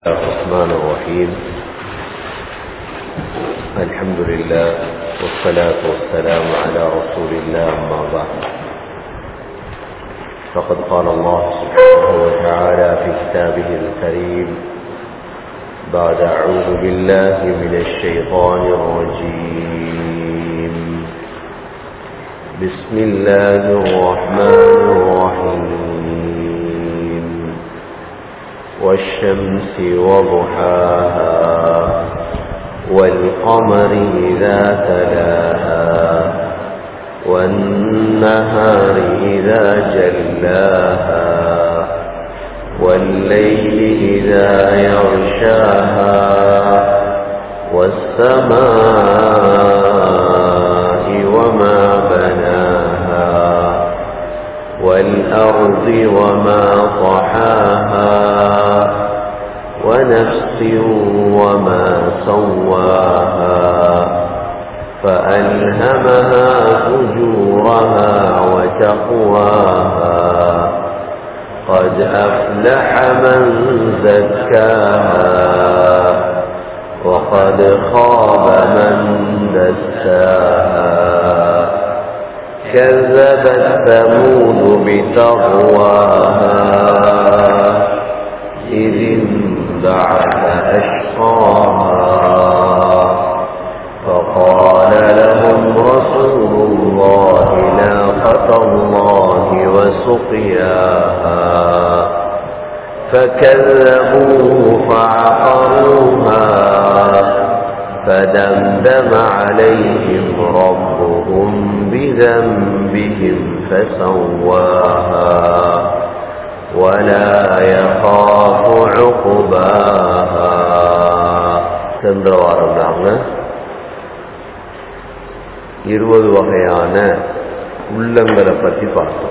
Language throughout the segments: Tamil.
الرحمن الرحيم الحمد لله والصلاة والسلام على رسول الله أما بعد فقد قال الله سبحانه وتعالى في كتابه الكريم بعد أعوذ بالله من الشيطان الرجيم بسم الله الرحمن الرحيم والشمس وضحاها والقمر إذا تلاها والنهار إذا جلاها والليل إذا يغشاها والسماء وما بناها والأرض وما طحاها ونفس وما سواها فألهمها فجورها وتقواها قد أفلح من زكاها وقد خاب من دساها كذبت ثمود بتقواها إذ انبعث أشقاها فقال لهم رسول الله ناقة الله وسقياها فكذبوه فعقروها فدمدم عليهم ربهم بذنبهم فسواها ولا يخاف عقباها சென்ற வாரம் நாங்க இருபது வகையான உள்ளங்களை பற்றி பார்த்தோம்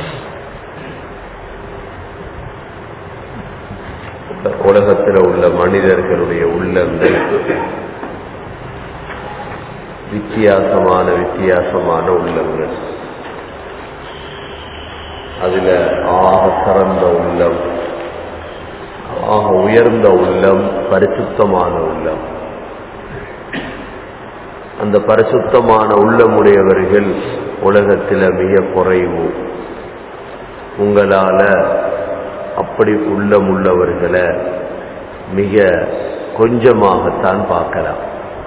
உலகத்தில் உள்ள மனிதர்களுடைய உள்ளங்கள் வித்தியாசமான வித்தியாசமான உள்ளங்கள் அதுல ஆக சிறந்த உள்ளம் ஆக உயர்ந்த உள்ளம் பரிசுத்தமான உள்ளம் அந்த பரிசுத்தமான உள்ளமுடையவர்கள் உலகத்தில் மிக குறைவு உங்களால அப்படி உள்ளம் உள்ளவர்களை மிக கொஞ்சமாகத்தான் பார்க்கலாம்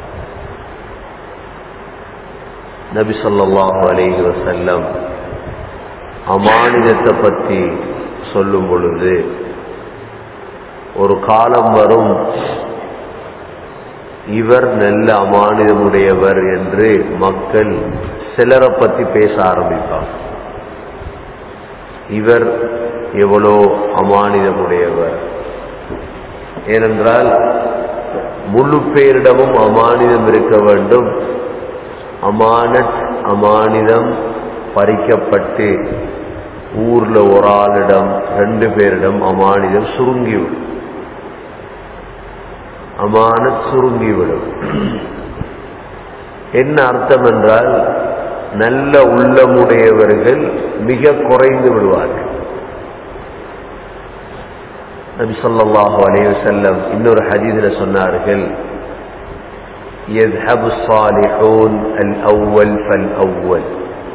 நபி சொல்லாஹு அலேஹி வசல்லம் அமானிதத்தை பற்றி சொல்லும் பொழுது ஒரு காலம் வரும் இவர் நல்ல அமானிதமுடையவர் என்று மக்கள் சிலரை பற்றி பேச ஆரம்பிப்பார் இவர் எவ்வளோ அமானிதமுடையவர் ஏனென்றால் முழு பேரிடமும் அமானிதம் இருக்க வேண்டும் அமானத் அமானிதம் பறிக்கப்பட்டு ஊர்ல ஒரு ஆளிடம் ரெண்டு பேரிடம் அமானிதம் சுருங்கிவிடும் அமானத் சுருங்கிவிடும் என்ன அர்த்தம் என்றால் நல்ல உள்ளமுடையவர்கள் மிக குறைந்து விடுவார்கள் நபி சொல்லாஹு அலைய செல்லம் இன்னொரு ஹதீதில் சொன்னார்கள் يذهب الصالحون الأول فالأول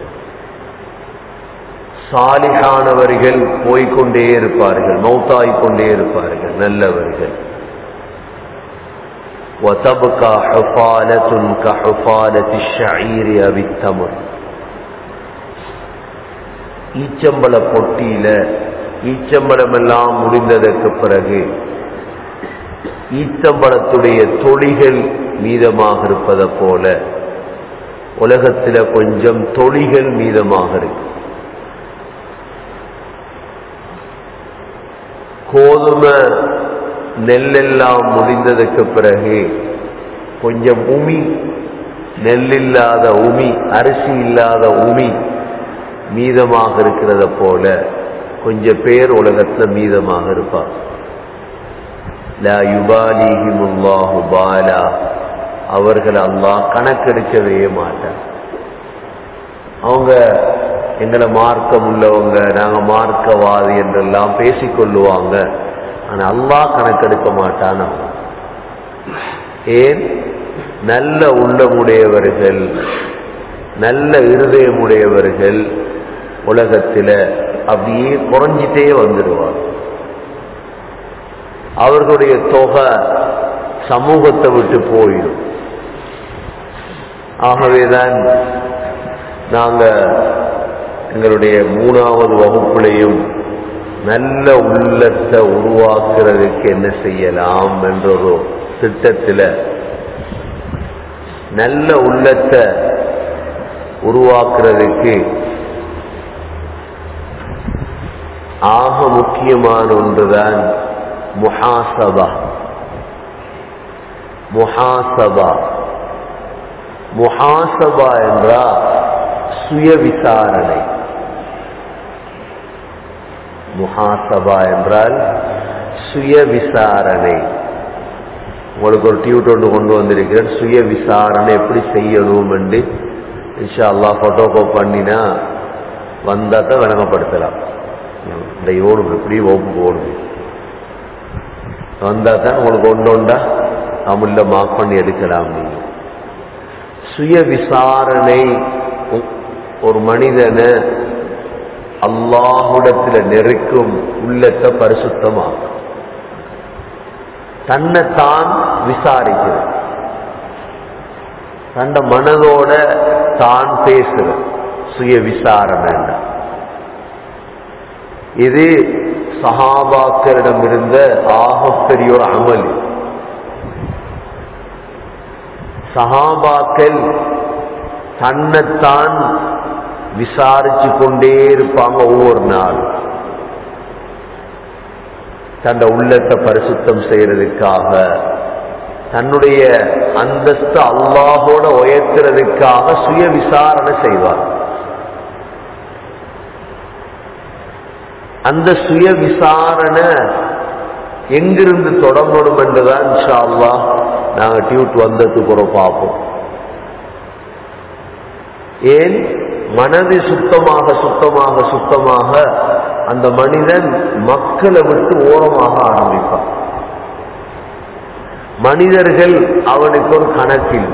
சாலிஹானவர்கள் போய்கொண்டே இருப்பார்கள் மௌத்தாய்கொண்டே இருப்பார்கள் நல்லவர்கள் وتبقى حفالة كحفالة الشعير أو التمر ஈச்சம்பள பொட்டியில ஈச்சம்பளம் எல்லாம் முடிந்ததற்கு பிறகு ஈச்சம்பளத்துடைய தொழிகள் மீதமாக இருப்பதை போல உலகத்தில் கொஞ்சம் தொழிகள் மீதமாக இருக்கு கோதுமை நெல்லெல்லாம் முடிந்ததுக்கு பிறகு கொஞ்சம் உமி நெல்லில்லாத உமி அரிசி இல்லாத உமி மீதமாக இருக்கிறத போல கொஞ்சம் பேர் உலகத்துல மீதமாக இருப்பார் லா யுபாலிஹிமுல்லாஹு பாலா அவர்கள் அல்லாஹ் கணக்கெடுக்கவே மாட்டார் அவங்க எங்களை மார்க்கம் உள்ளவங்க நாங்க மார்க்கவாதி என்றெல்லாம் பேசிக்கொள்ளுவாங்க ஆனா அல்லாஹ் கணக்கெடுக்க மாட்டான் ஏன் நல்ல உள்ளமுடையவர்கள் நல்ல இருதயமுடையவர்கள் உலகத்தில் அப்படியே குறைஞ்சிட்டே வந்துடுவார் அவர்களுடைய தொகை சமூகத்தை விட்டு போயிடும் ஆகவேதான் நாங்க எங்களுடைய மூணாவது வகுப்புலையும் நல்ல உள்ளத்தை உருவாக்குறதுக்கு என்ன செய்யலாம் என்ற ஒரு திட்டத்தில் நல்ல உள்ளத்தை உருவாக்குறதுக்கு ஆக முக்கியமான ஒன்றுதான் முஹாசபா முஹாசபா முஹாசபா என்றால் சுய விசாரணை முஹாசபா என்றால் சுய விசாரணை உங்களுக்கு ஒரு டியூட் ஒன்று கொண்டு வந்திருக்கிறேன் சுய விசாரணை எப்படி செய்யணும் என்று இன்ஷா அல்லா போட்டோகோ பண்ணினா வந்தா தான் விளங்கப்படுத்தலாம் இந்த ஓடும் எப்படி ஓப்பு ஓடும் வந்தா தான் உங்களுக்கு ஒன்று ஒன்றா தமிழ்ல மார்க் பண்ணி எடுக்கலாம் நீங்க சுய விசாரணை ஒரு மனிதனை அல்லாஹுடத்தில் நெருக்கும் உள்ளத்தை பரிசுத்தமாக்கும் தன்னைத்தான் விசாரிக்கிறது தண்ட மனதோட தான் பேசுற சுய விசாரணை இது சஹாபாக்களிடம் இருந்த ஆகப்பெரிய ஒரு அமல் சஹாபாக்கள் தன்னைத்தான் விசாரிச்சு கொண்டே இருப்பாங்க ஒவ்வொரு நாள் தன் உள்ளத்தை பரிசுத்தம் செய்யறதுக்காக தன்னுடைய அந்தஸ்து அல்லாஹோட உயர்த்துறதுக்காக சுய விசாரணை செய்வார் அந்த சுய விசாரணை எங்கிருந்து தொடங்கணும் என்றுதான் இன்ஷா அல்லாஹ் நாங்க டியூட் வந்ததுக்கு ஒரு பார்ப்போம் ஏன் மனது சுத்தமாக சுத்தமாக சுத்தமாக அந்த மனிதன் மக்களை விட்டு ஓரமாக ஆரம்பிப்பான் மனிதர்கள் அவனுக்கு ஒரு கணக்கில்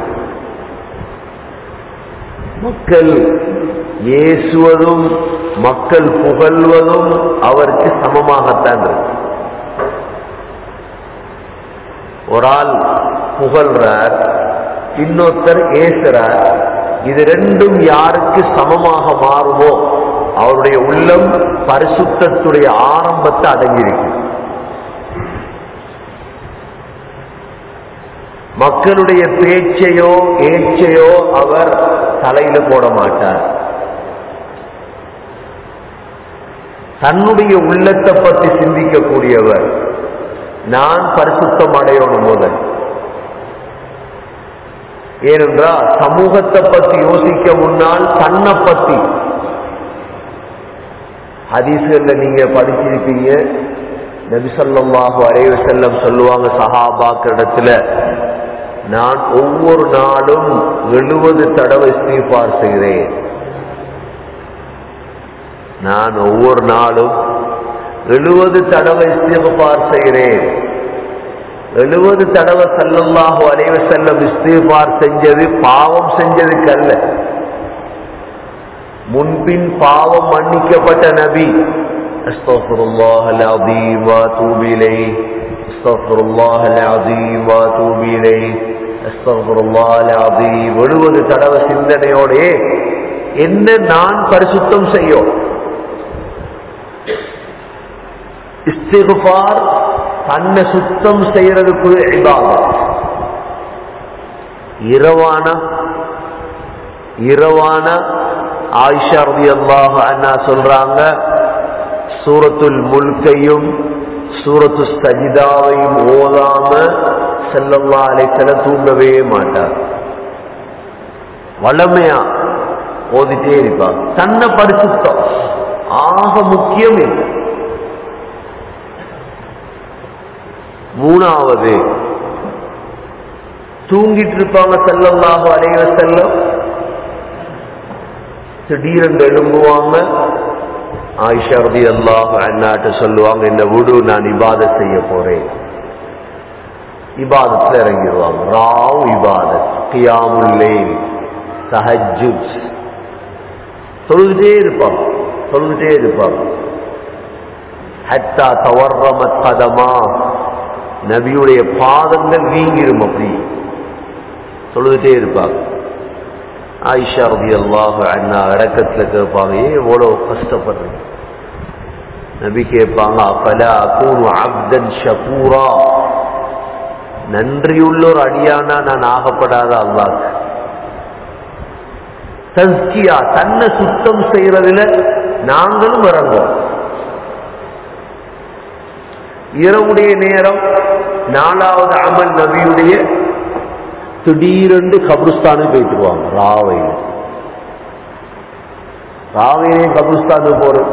மக்கள் ஏசுவதும் மக்கள் புகழ்வதும் அவருக்கு சமமாகத்தான் இருக்கு ஒரு ஆள் புகழ்றார் இன்னொருத்தர் ஏசுறார் இது ரெண்டும் யாருக்கு சமமாக மாறுமோ அவருடைய உள்ளம் பரிசுத்தத்துடைய ஆரம்பத்தை அடங்கியிருக்கு மக்களுடைய பேச்சையோ ஏச்சையோ அவர் தலையில போட மாட்டார் தன்னுடைய உள்ளத்தை பற்றி சிந்திக்கக்கூடியவர் நான் பரிசுத்தம் அடையணும் முதல் ஏனென்றால் சமூகத்தை பத்தி யோசிக்க முன்னால் தன்னை பத்தி ஹதீஸ்கள்ல நீங்க படிச்சிருப்பீங்க நபிசல்லாஹு அலைவ செல்லம் சொல்லுவாங்க சஹாபாக்கிடத்துல நான் ஒவ்வொரு நாளும் எழுபது தடவை இஸ்தீஃபார் செய்கிறேன் நான் ஒவ்வொரு நாளும் எழுபது தடவை இஸ்தீஃபார் செய்கிறேன் எழுபது தடவை சல்லல்லாஹு அலைவ செல்லம் இஸ்தீஃபார் செஞ்சது பாவம் செஞ்சதுக்கு அல்ல முன்பின் பாவம் மன்னிக்கப்பட்ட நபி استغفر الله العظيم واتوب اليه استغفر الله العظيم واتوب اليه استغفر الله العظيم எழுபது தடவை சிந்தனையோடே என்ன நான் பரிசுத்தம் செய்யும் இஸ்திகுபார் தன்னை சுத்தம் செய்யறதுக்கு இபாதத் இரவான இரவான ஆயிஷா ரதி அல்லாஹ் அண்ணா சொல்றாங்க சூரத்துல் முல்கையும் சூரத்து சஜிதாவையும் ஓதாம செல்லல்லா அலைத்தல தூங்கவே மாட்டார் வளமையா ஓதிட்டே இருப்பார் தன்னை பரிசுத்தம் ஆக முக்கியம் இல்லை மூணாவது தூங்கிட்டு இருப்பாங்க செல்லல்லாக அலைவ செல்லம் திடீரென்று எழும்புவாங்க ஆயிஷா ரதி அல்லாஹ் அண்ணாட்ட சொல்லுவாங்க இந்த விடு நான் இபாதத் செய்ய போறேன் இபாதத்துல இறங்கிடுவாங்க ராவ் இபாதத் கியாமுல்லே தஹஜுத் தொழுதுட்டே இருப்பாங்க தொழுதுட்டே இருப்பாங்க ஹத்தா தவர்ரமத் கதமா நபியுடைய பாதங்கள் வீங்கிரும் அப்படி தொழுதுட்டே இருப்பாங்க ஆயிஷா ரபி அல்லாஹ் அண்ணா இறக்கத்துல கேட்பாங்க ஏன் எவ்வளவு கஷ்டப்படுறீங்க நபி கேட்பாங்க அப்பல அகூனு அப்தன் ஷகூரா நன்றியுள்ள ஒரு அடியானா நான் ஆகப்படாத அல்லாஹ் தஸ்கியா தன்னை சுத்தம் செய்யறதுல நாங்களும் இறங்குவோம் இரவுடைய நேரம் நாலாவது அமல் நபியுடைய திடீரென்று கபிரிஸ்தானுக்கு போயிட்டுருவாங்க ராவையில் ராவையிலே கபிரிஸ்தானுக்கு போறது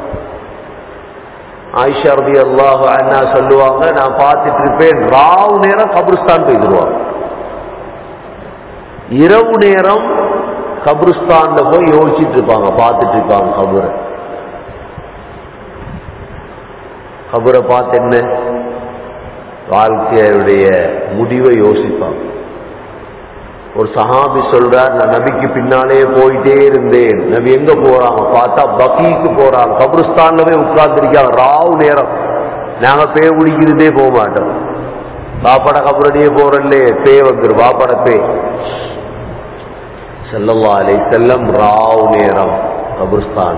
ஆயிஷா ரதி அல்லாஹ் அண்ணா சொல்லுவாங்க நான் பார்த்துட்டு இருப்பேன் ராவு நேரம் கபிரிஸ்தான் போயிடுவாங்க இரவு நேரம் கபிரிஸ்தான்ல போய் யோசிச்சுட்டு இருப்பாங்க பார்த்துட்டு இருப்பாங்க கபுரை கபுரை பார்த்து என்ன வாழ்க்கையுடைய முடிவை யோசிப்பாங்க ஒரு சஹாபி சொல்றார் நான் நபிக்கு பின்னாலே போயிட்டே இருந்தேன் நபி எங்க போறாங்க பார்த்தா பக்கீக்கு போறாங்க கபிரிஸ்தான்ல போய் உட்கார்ந்துருக்காங்க ராவு நேரம் நாங்க பே குடிக்கிறதே போக மாட்டோம் பாப்பட கபரடியே போறல்லே பே வந்துரு பாப்பட பே செல்லவா அலை செல்லம் ராவ் நேரம் கபிரிஸ்தான்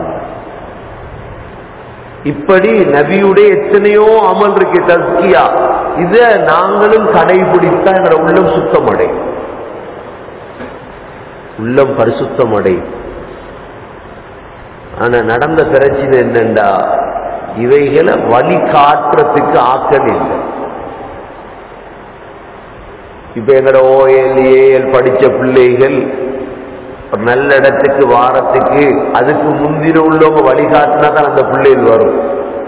இப்படி நபியுடைய எத்தனையோ அமல் இருக்கு தஸ்கியா இத நாங்களும் கடைபிடித்தா எங்களோட உள்ளம் சுத்தம் அடையும் உள்ளம் பரிசுத்தம் அடையும் ஆனா நடந்த பிரச்சனை என்னண்டா இவைகளை வழி காட்டுறதுக்கு ஆக்கல் இல்லை இப்ப எங்களோட ஓஎல் ஏஎல் படிச்ச பிள்ளைகள் ஒரு நல்ல இடத்துக்கு வாரத்துக்கு அதுக்கு முந்தின உள்ளவங்க வழிகாட்டினா தான் அந்த பிள்ளைகள் வரும்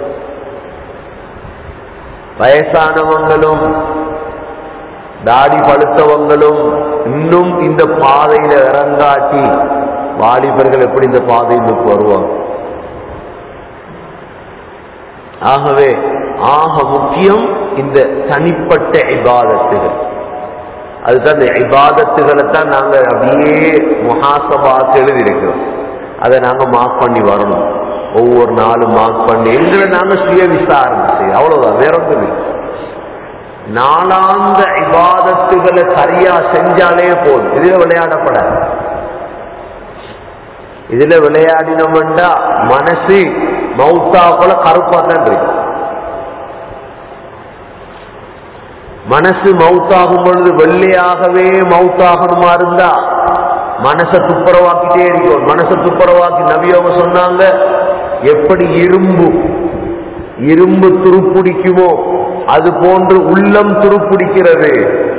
வயசானவங்களும் தாடி பழுத்தவங்களும் இன்னும் இந்த பாதையில இறங்காட்டி வாலிபர்கள் எப்படி இந்த பாதையிலுக்கு வருவாங்க ஆகவே ஆக முக்கியம் இந்த தனிப்பட்ட இபாதத்துகள் அதுதான் இந்த இபாதத்துகளை தான் நாங்க அப்படியே முகாசபாக்கு எழுதியிருக்கிறோம் அதை நாங்க மார்க் பண்ணி வரணும் ஒவ்வொரு நாளும் மார்க் பண்ணி எங்களை நாங்க சுய விசாரணை செய்ய அவ்வளவுதான் வேற ஒன்றும் இல்லை நாளாந்த இபாதத்துகளை சரியா செஞ்சாலே போதும் இதுல விளையாடப்படாது இதுல விளையாடினோம்டா மனசு மௌத்தா போல கருப்பா தான் இருக்கு மனசு மவுத்தாகும் பொழுது வெள்ளையாகவே மவுத்தாகணுமா இருந்தா மனசை துப்புரவாக்கிட்டே இருக்கும் மனசை துப்புரவாக்கி நபியவங்க சொன்னாங்க எப்படி இரும்பு இரும்பு துருப்பிடிக்குமோ அது போன்று உள்ளம் துருப்பிடிக்கிறது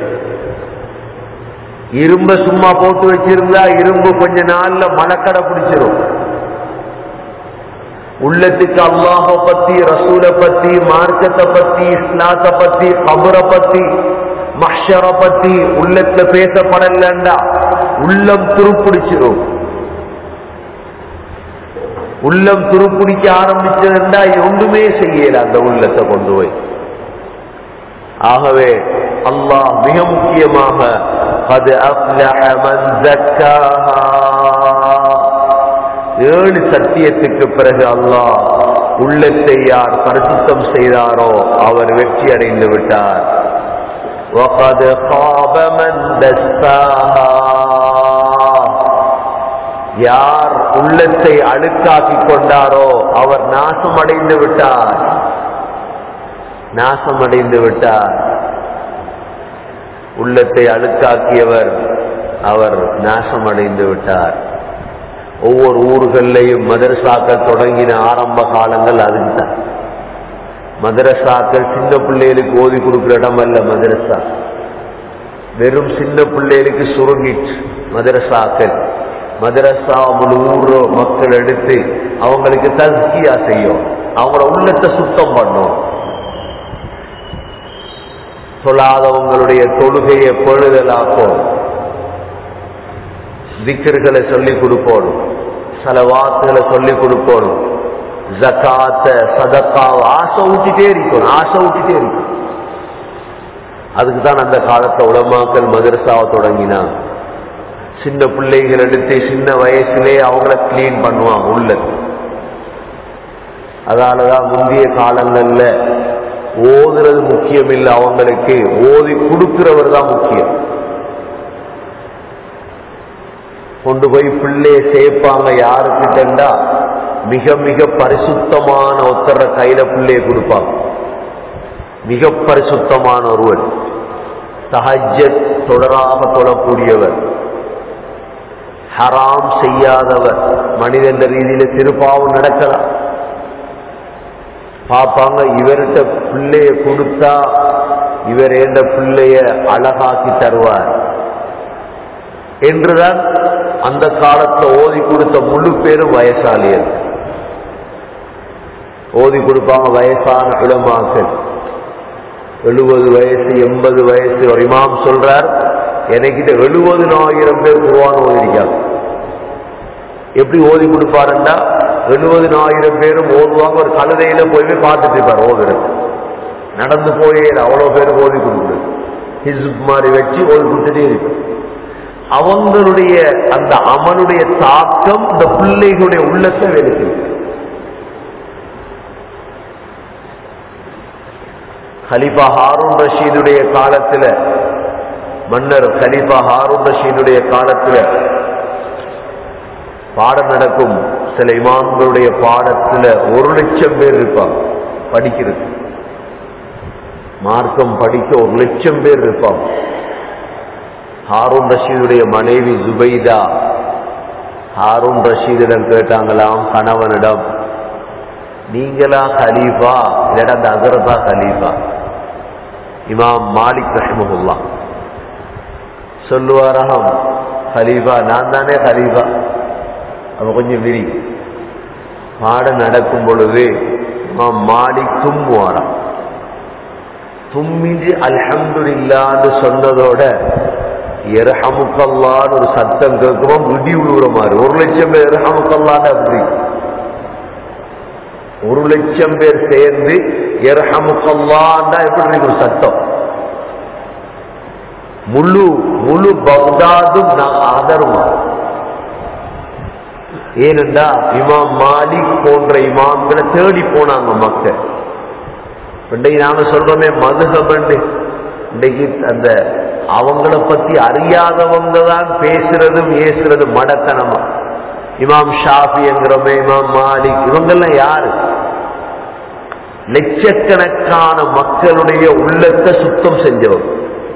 இரும்ப சும்மா போட்டு வச்சிருந்தா இரும்பு கொஞ்ச நாள்ல மலக்கடை பிடிச்சிரும் உள்ளத்துக்கு அல்லாஹ பத்தி ரசூல பத்தி மார்க்கத்தை பத்தி இஸ்லாத்தை பத்தி கபரை பத்தி மஷர பத்தி உள்ளத்துல பேசப்படலண்டா உள்ளம் துருப்பிடிச்சிடும் உள்ளம் துருப்பிடிக்க ஆரம்பிச்சதுண்டா ஒன்றுமே செய்யல அந்த உள்ளத்தை கொண்டு போய் ஆகவே அல்லாஹ் மிக முக்கியமாக அது ஏழு சத்தியத்துக்கு பிறகு அல்லாஹ் உள்ளத்தை யார் பரிசுத்தம் செய்தாரோ அவர் வெற்றி அடைந்து விட்டார் وَقَدْ خَابَ مَنْ دَسَّاهَا யார் உள்ளத்தை அழுக்காக்கி கொண்டாரோ அவர் நாசமடைந்து விட்டார் நாசமடைந்து விட்டார் உள்ளத்தை அழுக்காக்கியவர் அவர் நாசமடைந்து விட்டார் ஒவ்வொரு ஊர்களையும் மதரசாக்கள் தொடங்கின ஆரம்ப காலங்கள் அதுதான் மதரசாக்கள் சின்ன பிள்ளைகளுக்கு ஓதி கொடுக்குற இடம் அல்ல மதரசா வெறும் சின்ன பிள்ளைகளுக்கு சுருங்கிட்டு மதரசாக்கள் மதரசா முழு ஊர் மக்கள் எடுத்து அவங்களுக்கு தஸ்கியா செய்யும் அவங்களோட உள்ளத்தை சுத்தம் பண்ணும் சொல்லாதவங்களுடைய தொழுகையை பொழுதலாக்கும் திக்கர்களை சொல்லிக் கொடுக்கணும் சில வாக்குகளை சொல்லிக் கொடுக்கணும் ஜகாத்த சதக்காவை ஆசை ஊட்டிட்டே இருக்கணும் ஆசை ஊட்டிட்டே இருக்கணும் அதுக்கு தான் அந்த காலத்தை உலமாக்கல் மதரசாவை தொடங்கினாங்க சின்ன பிள்ளைகள் எடுத்து சின்ன வயசுலே அவங்கள கிளீன் பண்ணுவாங்க உள்ள அதனாலதான் முந்தைய காலங்கள்ல ஓதுறது முக்கியம் இல்லை அவங்களுக்கு ஓதி கொடுக்கிறவர் தான் முக்கியம் கொண்டு போய் பிள்ளைய சேர்ப்பாங்க யாருக்கிட்டா மிக மிக பரிசுத்தமான ஒத்தர கையில பிள்ளைய கொடுப்பாங்க மிக பரிசுத்தமான ஒருவர் தஹஜத் தொடராக தொழக்கூடியவர் ஹராம் செய்யாதவர் மனிதன் ரீதியில திருப்பாவும் நடக்கலாம் பார்ப்பாங்க இவர்கிட்ட பிள்ளைய கொடுத்தா இவர் என்ற பிள்ளைய அழகாக்கி தருவார் என்றுதான் அந்த காலத்துல ஓதி கொடுத்த முழு பேரும் வயசாலியர் ஓதி கொடுப்பாங்க வயசான இளமாக்கள் எழுபது வயசு எண்பது வயசு ஒரு இமாம் சொல்றார் எனக்கிட்ட எழுபதுனாயிரம் பேர் குருவான் ஓதிருக்காங்க எப்படி ஓதி கொடுப்பாருன்னா எழுபதுனாயிரம் பேரும் ஓதுவாங்க ஒரு கழுதையில போய் போய் பார்த்துட்டு இருப்பார் ஓதுறது நடந்து போயே அவ்வளவு பேர் ஓதி கொடுக்குறது ஹிஸ்ப் மாதிரி வச்சு ஓதி கொடுத்துட்டே இருக்கு அவங்களுடைய அந்த அமலுடைய தாக்கம் இந்த பிள்ளைகளுடைய உள்ளத்தை வெளுக்கு ஹலிஃபா ஹாரூன் ரஷீதுடைய காலத்துல மன்னர் கலீஃபா ஹாரூன் ரஷீதுடைய காலத்துல பாடம் நடக்கும் சில இமாம்களுடைய பாடத்துல ஒரு லட்சம் பேர் இருப்பாங்க படிக்கிறது மார்க்கம் படிக்க ஒரு லட்சம் பேர் இருப்பாங்க ஹாரூன் ரஷீதுடைய மனைவி ஜுபைதா ஹாரூன் ரஷீதிடம் கேட்டாங்களாம் கணவனிடம் நீங்களா கலீஃபா இல்லடா அந்த அகரதா கலீஃபா இமாம் மாலிக் ரஹ்மஹுல்லா சொல்லுவாராம் ஹலீஃபா நான் தானே ஹலீஃபா அவ கொஞ்சம் விரி பாடம் நடக்கும் பொழுது இமாம் மாலிக் தும்முவாராம் தும்மிஞ்சு அல்ஹம்துலில்லான்னு சொன்னதோட எரஹமுக்கல்லான்னு ஒரு சத்தம் கேட்குமா விடி விழுவுற மாதிரி ஒரு லட்சம் பேர் எரஹமுக்கல்லான்னு அப்படி ஒரு லட்சம் பேர் சேர்ந்து எரஹமுக்கல்லான்னா எப்படி இருக்கு ஒரு சத்தம் முழு முழு பக்தாதும் நான் ஆதரமா ஏனென்றா இமாம் மாலிக் போன்ற இமாம்களை தேடி போனாங்க மக்கள் இன்றைக்கு நாங்க சொல்றோமே மதுகபண்டு இன்றைக்கு அந்த அவங்கள பத்தி அறியாதவங்க தான் பேசுறதும் ஏசுறதும் மடத்தனமா இமாம் ஷாஃபி என்கிறோமே இமாம் மாலிக் இவங்கெல்லாம் யாரு லட்சக்கணக்கான மக்களுடைய உள்ளத்தை சுத்தம் செஞ்சவங்க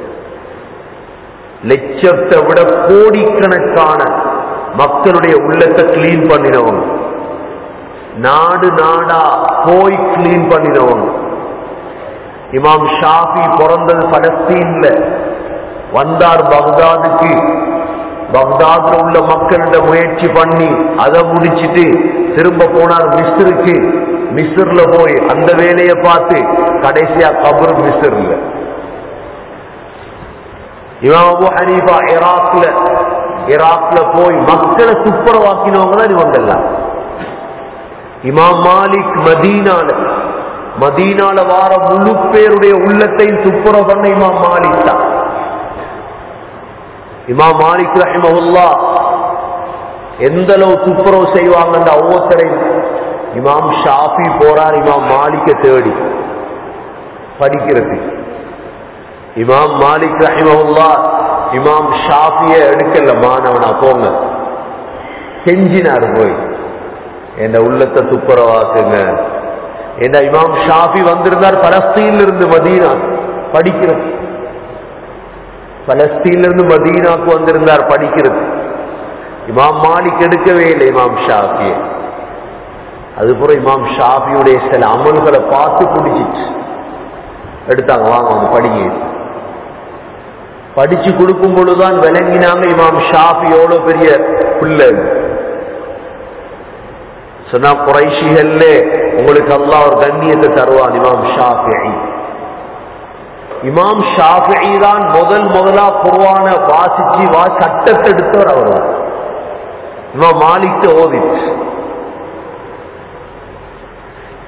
லட்சத்தை விட கோடிக்கணக்கான மக்களுடைய உள்ளத்தை கிளீன் பண்ணினவங்க நாடு நாடா போய் கிளீன் பண்ணினவங்க இமாம் ஷாஃபி பிறந்தது பலஸ்தீன்ல வந்தார் பக்தாதுக்கு பக்தாதுல உள்ள மக்களிட முயற்சி பண்ணி அதை முடிச்சிட்டு திரும்ப போனார் மிஸ்ருக்கு மிஸ்ர்ல போய் அந்த வேலையை பார்த்து கடைசியா கபர் மிஸ்ர்ல இமாம் அபு ஹனீஃபா ஈராக்ல ஈராக்ல போய் மக்களை துப்புரவாக்கினவங்க தான் இவங்க எல்லாம் இமாம் மாலிக் மதீனால மதீனால வார முழு பேருடைய உள்ளத்தையும் துப்புரவு பண்ண இமாம் மாலிக் தான் இமாம் மாலிக் ரஹிமஹுல்லா எந்த அளவு துப்புரவு செய்வாங்கன்ற ஒவ்வொருத்தரை இமாம் ஷாஃபி போறார் இமாம் மாலிக்க தேடி படிக்கிறது இமாம் மாலிக் ரஹிமஹுல்லா இமாம் ஷாஃபிய எடுக்கல மாணவனா போங்க கெஞ்சினார் போய் என் உள்ளத்தை துப்புரவாக்குங்க என்ன இமாம் ஷாஃபி வந்திருந்தார் பலஸ்தீன்ல இருந்து மதீனா படிக்கிறது பலஸ்தீன்ல இருந்து மதீனாக்கு வந்திருந்தார் படிக்கிறது இமாம் மாலிக் எடுக்கவே இல்லை இமாம் ஷாஃபிய அதுபோல இமாம் ஷாஃபியுடைய சில அமல்களை பார்த்து பிடிச்சிச்சு எடுத்தாங்க வாங்க வந்து படிங்க படிச்சு கொடுக்கும் பொழுதுதான் விளங்கினாங்க இமாம் ஷாஃபி எவ்வளவு பெரிய பிள்ளை சொன்னா குறைஷிகள்ல உங்களுக்கு அல்லாஹ் ஒரு கண்ணியத்தை தருவான் இமாம் ஷாஃபி இமாம் ஷாஃபி தான் முதல் முதலா குர்வான வாசிச்சு வா சட்டத்தை எடுத்தவர் அவர் தான். இமாம் மாலிக் ஓதிச்சு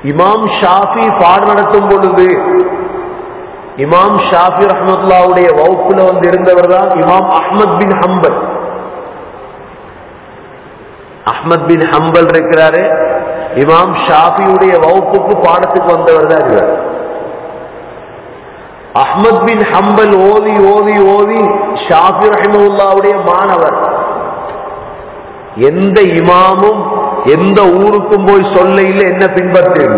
இமாம் ஷாஃபி பாடம் நடத்தும் பொழுது இமாம் ஷாஃபி ரஹமத்துல்லாவுடைய வகுப்புல வந்து இருந்தவர் தான் இமாம் அஹ்மத் பின் ஹம்பல் அஹ்மத் பின் ஹம்பல் இருக்கிறாரு இமாம் ஷாஃபியுடைய வகுப்புக்கு பாடத்துக்கு வந்தவர் தான் இவர் அஹ்மத் பின் ஹம்பல் ஓதி ஓதி ஓதி ஷாஃபி ரஹிமுல்லாவுடைய மாணவர் எந்த இமாமும் எந்த ஊருக்கும் போய் சொல்ல இல்லை என்ன பின்பற்றுங்க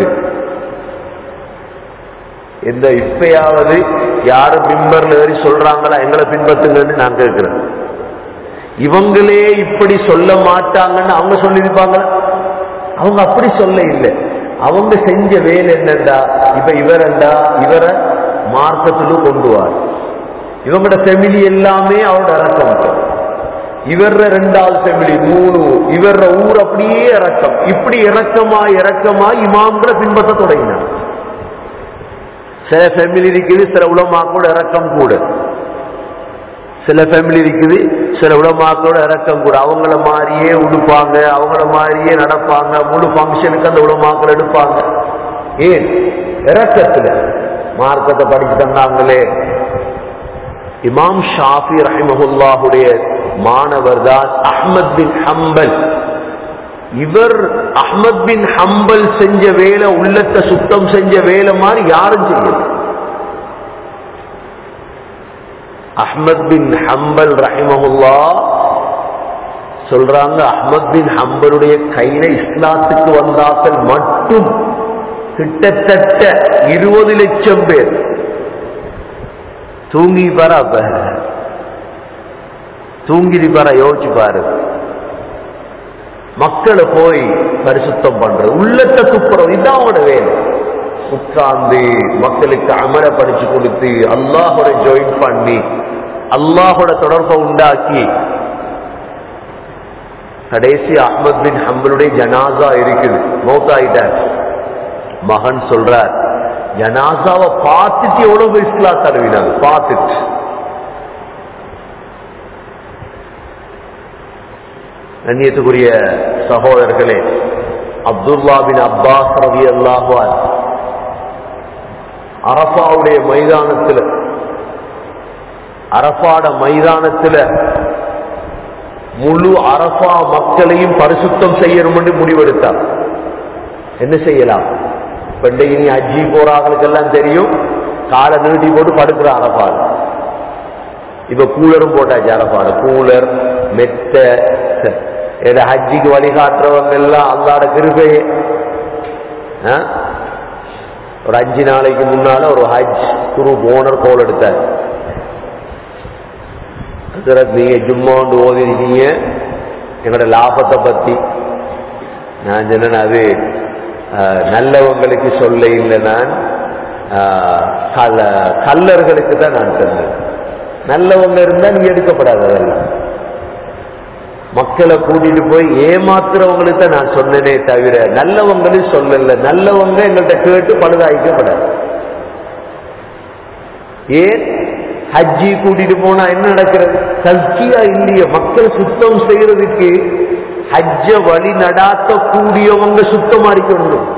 எந்த இப்பயாவது யாரும் பிம்பர்ல ஏறி சொல்றாங்களா எங்களை பின்பற்றுங்கன்னு நான் கேட்கிறேன் இவங்களே இப்படி சொல்ல மாட்டாங்கன்னு அவங்க சொல்லியிருப்பாங்களா அவங்க அப்படி சொல்ல இல்லை அவங்க செஞ்ச வேலை என்னண்டா இப்ப இவரண்டா இவரை மார்க்கத்திலும் கொண்டு வார் இவங்களோட ஃபெமிலி எல்லாமே அவரோட இறக்கம் இவர ரெண்டாவது ஃபெமிலி மூணு இவர ஊர் அப்படியே இறக்கம் இப்படி இறக்கமா இறக்கமா இமாம்களை பின்பற்ற தொடங்கினார் சில ஃபேமிலி இருக்குது சில உலமாக்களோட இறக்கம் கூட சில ஃபேமிலி இருக்குது சில உலமாக்களோட இறக்கம் கூட அவங்கள மாதிரியே உடுப்பாங்க அவங்கள மாதிரியே நடப்பாங்க முழு ஃபங்க்ஷனுக்கு அந்த உலமாக்கள் எடுப்பாங்க ஏன் இறக்கத்துல மார்க்கத்தை படிச்சு தந்தாங்களே இமாம் ஷாஃபி ரஹிமஹுல்லாஹுடைய மாணவர் தான் அஹ்மத் பின் ஹம்பல் இவர் அஹ்மத் பின் ஹம்பல் செஞ்ச வேலை உள்ளத்தை சுத்தம் செஞ்ச வேலை மாதிரி யாரும் செய்யல அஹ்மத் பின் ஹம்பல் ரஹிமஹுல்லா சொல்றாங்க அஹ்மத் பின் ஹம்பலுடைய கையில இஸ்லாத்துக்கு வந்தாக்கள் மட்டும் கிட்டத்தட்ட இருபது லட்சம் பேர் தூங்கி பாரு அப்ப தூங்கிடி பாரு யோசிச்சு பாரு மக்களை போய் பரிசுத்தம் பண்றது உள்ளத்தை துப்புறது இதுதான் அவனோட வேலை உட்கார்ந்து மக்களுக்கு அமல படிச்சு கொடுத்து அல்லாஹோட ஜாயின் பண்ணி அல்லாஹோட தொடர்பை உண்டாக்கி கடைசி அஹ்மத் பின் ஹம்பலுடைய ஜனாசா இருக்குது மௌத்தாயிட்டார் மகன் சொல்றார் ஜனாசாவை பார்த்துட்டு எவ்வளவு இஸ்லா தடவினாங்க பார்த்துட்டு கண்ணியத்துக்குரிய சகோதரர்களே அப்துல்லா பின் அப்பாஸ் ரவி அல்லாஹான் அரபாவுடைய மைதானத்தில் அரபாட மைதானத்தில் முழு அரபா மக்களையும் பரிசுத்தம் செய்யணும் என்று முடிவெடுத்தார் என்ன செய்யலாம் பெண்டைக்கு நீ அஜி போறாங்களுக்கெல்லாம் தெரியும் காலை நீட்டி போட்டு படுக்கிற அரபாடு இப்ப கூலரும் போட்டாச்சு அரபாடு கூலர் மெத்த ஏதோ ஹஜ்ஜிக்கு வழிகாட்டுறவங்க எல்லாம் அல்லாட கிருபையே ஆ? ஒரு அஞ்சு நாளைக்கு முன்னால ஒரு ஹஜ் குரூப் ஓனர் கோல் எடுத்தார் ஹசரத் நீங்க ஜும்மாண்டு ஓதி இருக்கீங்க எங்களோட லாபத்தை பத்தி நான் சொன்னேன் அது அஹ், நல்லவங்களுக்கு சொல்ல இல்லை நான் அஹ், கல கல்லர்களுக்கு தான் நான் சொன்னேன் நல்லவங்க இருந்தா நீங்க எடுக்கப்படாது அதெல்லாம் மக்களை கூட்டிட்டு போய் ஏமாத்துறவங்களுக்கு தான் நான் சொன்னேனே தவிர நல்லவங்களும் சொல்லல நல்லவங்க எங்கள்கிட்ட கேட்டு பழுதாய்க்கப்படாது ஏன் ஹஜ்ஜி கூட்டிட்டு போனா என்ன நடக்கிறது சல்கியா இல்லைய மக்கள் சுத்தம் செய்யறதுக்கு ஹஜ்ஜ வழி நடாத்த கூடியவங்க சுத்தமா இருக்கணும்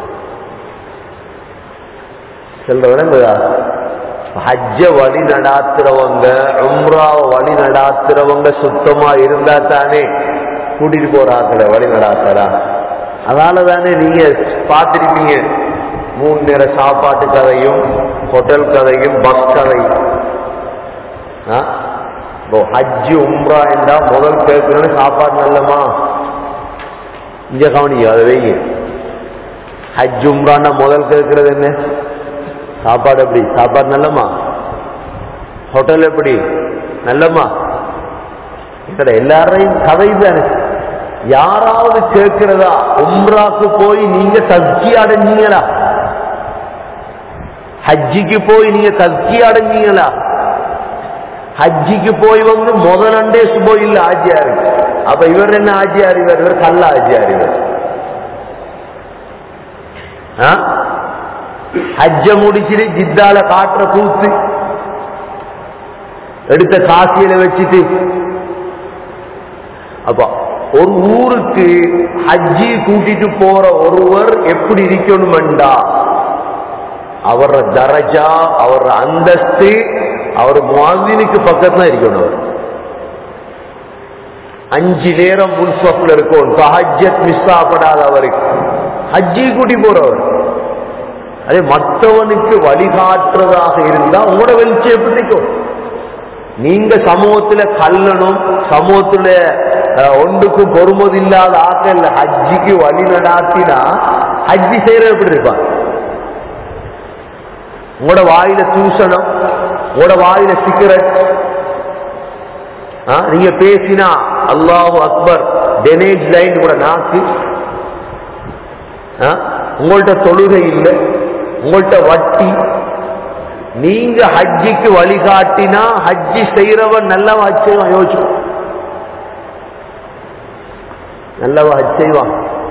சொல்ற விளங்குதா ஹஜ்ஜ வழி நடாத்துறவங்க உம்ராவை வழி நடாத்துறவங்க சுத்தமா இருந்தா தானே கூட்டிட்டு போறாங்களே வழி நடாத்தரா அதனால தானே நீங்க பார்த்திருப்பீங்க மூணு நேர சாப்பாட்டு கதையும் ஹோட்டல் கதையும் பஸ் கதையும் ஆ? இப்போ ஹஜ்ஜு உம்ரா என்றா முதல் கேட்கணும்னு சாப்பாடு நல்லமா இங்க கவனிங்க அதை வைங்க ஹஜ் உம்ரான்னா முதல் கேட்கறது என்ன சாப்பாடு எப்படி சாப்பாடு நல்லமா ஹோட்டல் எப்படி நல்லமா ఇక్కడ எல்லாரையும் கதை தானே யாராவது கேட்கிறதா உம்ராக்கு போய் நீங்க தஸ்கி அடைஞ்சீங்களா ஹஜ்ஜிக்கு போய் நீங்க தஸ்கி அடைஞ்சீங்களா ஹஜ்ஜிக்கு போய் வந்து முதலண்டே சுபோ இல்ல ஆஜியாரு அப்ப இவர் என்ன ஆஜியார் இவர் இவர் கல்ல ஆஜியார் இவர் ஆ? ஹஜ்ஜ முடிச்சுட்டு ஜித்தால காட்டுற கூத்து எடுத்த காசியில வச்சுட்டு அப்ப ஒரு ஊருக்கு ஹஜ்ஜி கூட்டிட்டு போற ஒருவர் எப்படி இருக்கணும்டா அவர தரஜா அவர் அந்தஸ்து அவர் முவாதினுக்கு பக்கத்துல இருக்கணும் அவர் அஞ்சு நேரம் முன்சப்ல இருக்கும் தஹஜத் மிஸ் ஆகப்படாத அவருக்கு ஹஜ்ஜி கூட்டி போறவர் அதே மற்றவனுக்கு வழிகாட்டுறதாக இருந்தா உங்களோட வெளிச்சம் எப்படி நிற்கும் நீங்க சமூகத்துல கல்லணும் சமூகத்துல அஹ், ஒன்றுக்கும் பொறுமதி இல்லாத ஆக்கள் ஹஜ்ஜிக்கு வழி நடாத்தினா ஹஜ்ஜி செய்யறது எப்படி இருப்பான் உங்களோட வாயில தூசணம் உங்களோட வாயில சிகரெட் ஆ, நீங்க பேசினா அல்லாஹு அக்பர் டெனேஜ் லைன் கூட நாக்கு ஆ, உங்கள்ட்ட தொழுகை இல்லை உங்கள்ட்ட வட்டி நீங்க ஹஜ்ஜிக்கு வழிகாட்டினா ஹஜ்ஜி செய்யறவன் நல்லவன் ஹஜ் செய்வான் யோசிச்சு நல்லவன் ஹஜ் செய்வான்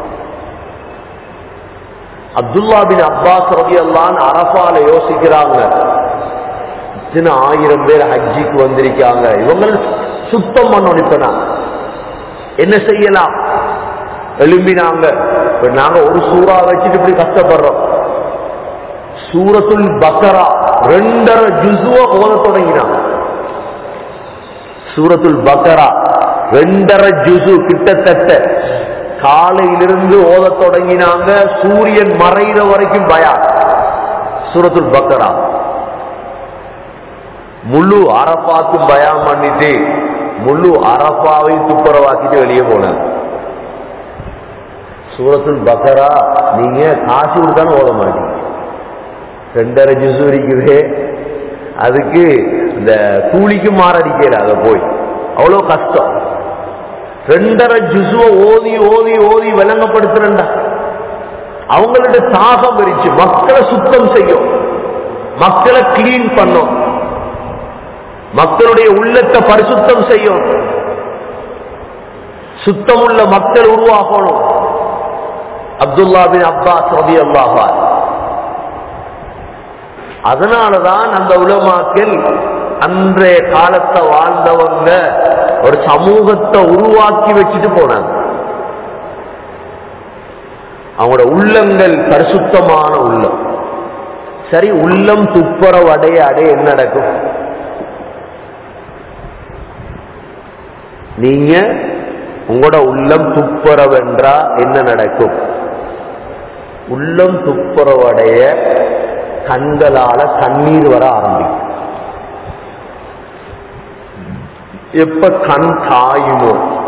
அப்துல்லா பின் அப்பாஸ் ரவி அல்லான்னு அரபால யோசிக்கிறாங்க இத்தனை ஆயிரம் பேர் ஹஜ்ஜிக்கு வந்திருக்காங்க இவங்க சுத்தம் பண்ணணும் இப்ப நான் என்ன செய்யலாம் எழும்பினாங்க இப்ப நாங்க ஒரு சூறா வச்சுட்டு இப்படி கஷ்டப்படுறோம் சூரத்துல் பக்கரா ரெண்டரை ஜுசுவ ஓத தொடங்கினாங்க சூரத்துல் பக்கரா ரெண்டரை ஜுசு கிட்டத்தட்ட காலையிலிருந்து ஓத தொடங்கினாங்க சூரியன் மறைகிற வரைக்கும் பயா சூரத்துல் பக்கரா முழு அரப்பாக்கும் பயம் பண்ணிட்டு முழு அரப்பாவையும் துப்புரவாக்கிட்டு வெளியே போனாங்க சூரத்துல் பக்கரா நீங்க காசு கொடுத்தாலும் ஓத மாட்டீங்க ரெண்டரை ஜூஸ் இருக்குது அதுக்கு இந்த கூலிக்கு மாறடிக்கல அதை போய் அவ்வளவு கஷ்டம் ரெண்டரை ஜுசுவ ஓதி ஓதி ஓதி விளங்கப்படுத்துறா அவங்களோட தாகம் இருந்துச்சு மக்களை சுத்தம் செய்யும் மக்களை கிளீன் பண்ணும் மக்களுடைய உள்ளத்தை பரிசுத்தம் செய்யும் சுத்தமுள்ள மக்கள் உருவாகணும் அப்துல்லா பின் அப்பாஸ் ரபி அல்லாஹா அதனாலதான் அந்த உலமாக்கள் அன்றைய காலத்தை வாழ்ந்தவங்க ஒரு சமூகத்தை உருவாக்கி வச்சுட்டு போனாங்க அவங்களோட உள்ளங்கள் பரிசுத்தமான உள்ளம் சரி உள்ளம் துப்புரவு அடைய அடைய என்ன நடக்கும் நீங்க உங்களோட உள்ளம் துப்புரவென்றா என்ன நடக்கும் உள்ளம் துப்புரவடைய கண்களால கண்ணீர் வர ஆரம்பிக்கும் எப்ப கண் காயுமோ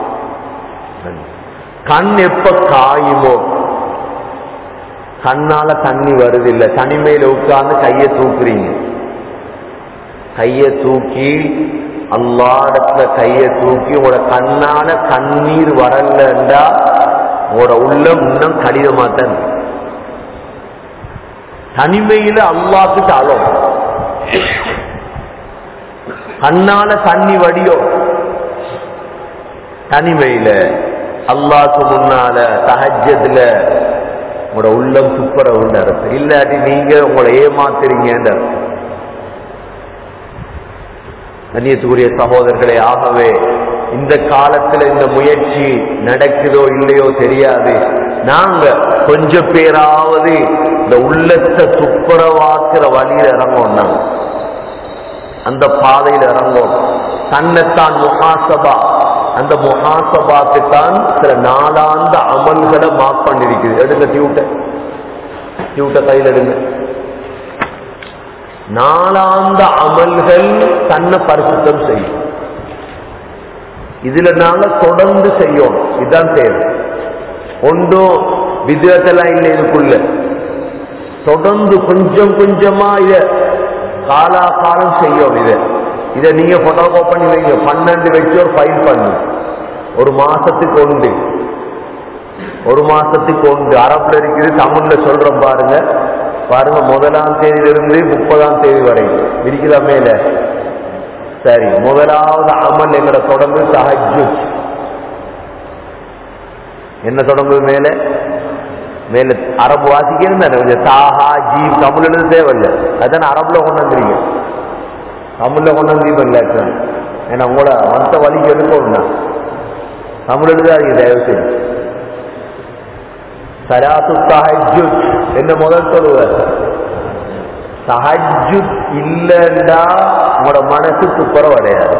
கண் எப்ப காயுமோ கண்ணால தண்ணி வருது இல்ல தனிமையில உட்கார்ந்து கையை தூக்குறீங்க கையை தூக்கி அல்லாடத்துல கையை தூக்கி உங்களோட கண்ணால கண்ணீர் வரலண்டா உங்களோட உள்ளம் இன்னும் கடினமா தான் இருக்கு. தனிமையில அல்லாத்துக்கு அழும் கண்ணால தண்ணி வடியோ தனிமையில அல்லாக்கு முன்னால தஹஜத்துல உங்களோட உள்ளம் துப்புரவுன்னு அர்த்தம் இல்லாட்டி நீங்க உங்களை ஏமாத்துறீங்கன்னு அர்த்தம் கண்ணியத்துக்குரிய சகோதரர்களே ஆகவே இந்த காலத்துல இந்த முயற்சி நடக்குதோ இல்லையோ தெரியாது நாங்க கொஞ்ச பேராவது இந்த உள்ளத்தை துப்புரவாக்குற வழியில இறங்கும் நாங்க அந்த பாதையில இறங்கும் தன்னைத்தான் முகாசபா அந்த முகாசபாக்கு தான் சில நாளாந்த அமல்களை மார்க் பண்ணிருக்குது எடுங்க டியூட்ட டியூட்ட கையில் எடுங்க நாளாந்த அமல்கள் தன்னை பரிசுத்தம் செய்யும் இதுல நாங்க தொடர்ந்து செய்யும் இதுதான் தேவை ஒன்றும் விதத்தெல்லாம் இல்லை இதுக்குள்ள தொடர்ந்து கொஞ்சம் கொஞ்சமா இத காலா காலம் செய்யும் இத இத நீங்க போட்டோ பண்ணி வைங்க பன்னெண்டு வச்சு ஒரு ஃபைல் பண்ணு ஒரு மாசத்துக்கு உண்டு ஒரு மாசத்துக்கு உண்டு அரபுல இருக்குது தமிழ்ல சொல்றோம் பாருங்க பாருங்க முதலாம் தேதியிலிருந்து முப்பதாம் தேதி வரை இருக்குதா மேல சரி முதலாவது அமல் எங்கட தொடர்ந்து சஹஜு என்ன தொடங்குது மேல மேல அரபு வாசிக்கணும் தானே கொஞ்சம் தாஹா ஜீ தமிழ் எழுத தேவையில்லை அதான் அரபுல கொண்டு வந்துறீங்க தமிழ்ல கொண்டு வந்து இல்லை ஏன்னா உங்களோட வந்த வழிக்கு எடுக்கணும்னா தமிழ் எழுதாதீங்க தயவு செய்து சலாத்து தஹஜுத் என்ன முதல் சொல்லுவார் தஹஜுத் இல்லைண்டா உங்களோட மனசு துப்புரவு அடையாது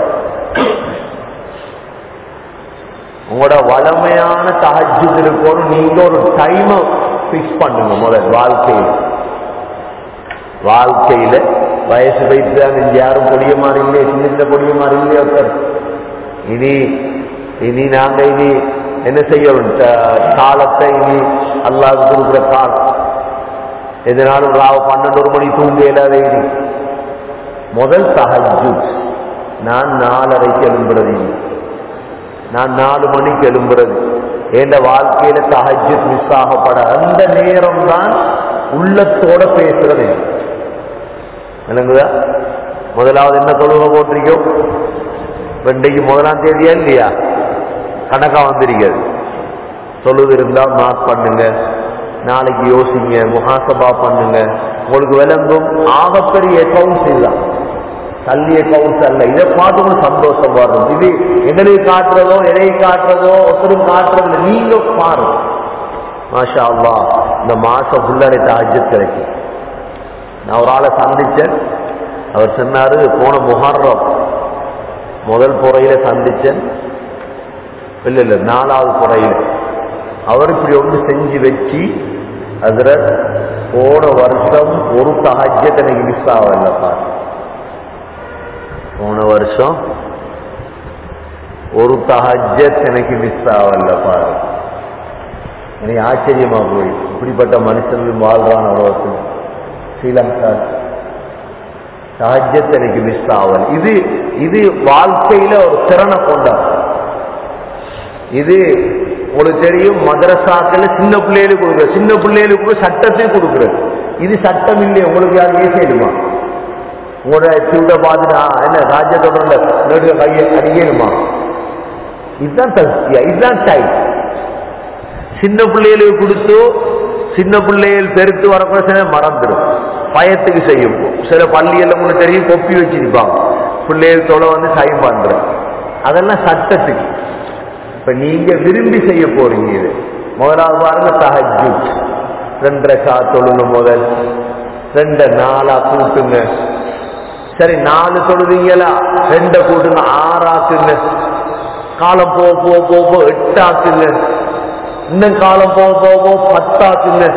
உங்களோட வளமையான தஹஜுத் இருக்கணும் நீங்க ஒரு டைமை பிக்ஸ் பண்ணுங்க முதல் வாழ்க்கையில் வாழ்க்கையில வயசு வைத்து தான் இங்க யாரும் பொடிய மாறிங்களே சின்ன சின்ன பொடிய மாறிங்களே ஒருத்தர் இனி இனி நாங்க இனி என்ன செய்யணும் த- காலத்தை இனி அல்லாஹ் கொடுக்குற காலம் எதனாலும் ராவ பன்னெண்டு ஒரு மணி தூங்க இல்லாத இனி முதல் தஹஜுத் நான் நாலரைக்கு எழும்புறது இனி. நான் நாலு மணிக்கு எழும்புறது என் வாழ்க்கையில தஹஜுத் மிஸ் ஆகப்பட அந்த நேரம் தான் உள்ளத்தோட பேசுறது விளங்குதா முதலாவது என்ன தொழுகை போட்டிருக்கோம் இன்றைக்கு முதலாம் தேதியா இல்லையா கணக்கா வந்திருக்கிறது தொழுது இருந்தா மார்க் பண்ணுங்க நாளைக்கு யோசிங்க முகாசபா பண்ணுங்க உங்களுக்கு விளங்கும் ஆகப்பெரிய அக்கௌண்ட்ஸ் இதுதான் தள்ளி அக்கௌண்ட்ஸ் அல்ல இதை பார்த்து உங்களுக்கு சந்தோஷம் வரும் இது எங்களுக்கு காட்டுறதோ எதை காட்டுறதோ ஒருத்தரும் காட்டுறதில்ல நீங்க பாருங்க மாஷா அல்லாஹ் இந்த மாசம் ஃபுல்லாக தாஜத் கிடைக்கும் நான் ஒரு ஆளை சந்திச்சேன் அவர் சொன்னாரு போன முஹர்ரம் முதல் புறையில சந்திச்சேன் இல்ல இல்ல நாலாவது புறையில அவர் இப்படி ஒன்று செஞ்சு வச்சு அதுல போன வருஷம் ஒரு தஹஜத் எனக்கு மிஸ் ஆகல பாரு போன வருஷம் ஒரு தஹஜத் எனக்கு மிஸ் ஆகல பாரு எனக்கு ஆச்சரியமா போய் இப்படிப்பட்ட மனுஷன் வாழ்றான் உலகத்தில் ஸ்ரீலங்கா சாஜ்யத் எனக்கு மிஸ் ஆகல இது இது வாழ்க்கையில ஒரு திறனை கொண்டார் இது உங்களுக்கு தெரியும் மதரசாக்கள் சின்ன பிள்ளைகளுக்கு கொடுக்குற சின்ன பிள்ளைகளுக்கு கூட சட்டத்தை கொடுக்குறது இது சட்டம் இல்லை உங்களுக்கு யாரும் ஏசிடுமா உங்களோட சூட பார்த்துட்டா என்ன ராஜ்யத்தோட நடுக கையை அடிக்கணுமா இதுதான் தஸ்தியா இதுதான் டைம் சின்ன பிள்ளைகளுக்கு கொடுத்து சின்ன பிள்ளைகள் பெருத்து வரக்கூட சில மறந்துடும் பயத்துக்கு செய்யும் சில பள்ளியெல்லாம் உங்களுக்கு தெரியும் கொப்பி வச்சிருப்பாங்க பிள்ளைகள் தொலை வந்து சைன் பண்ற அதெல்லாம் சட்டத்துக்கு இப்ப நீங்க விரும்பி செய்ய போறீங்க இது முதலாவது பாருங்க தஹஜுத் ரெண்டரை கா தொழுங்க முதல் ரெண்ட நாலா கூட்டுங்க சரி நாலு தொழுதீங்களா ரெண்ட கூட்டுங்க ஆறாக்குங்க காலம் போக போக போக போக எட்டாக்குங்க இன்னும் காலம் போக போக போக பத்தாக்குங்க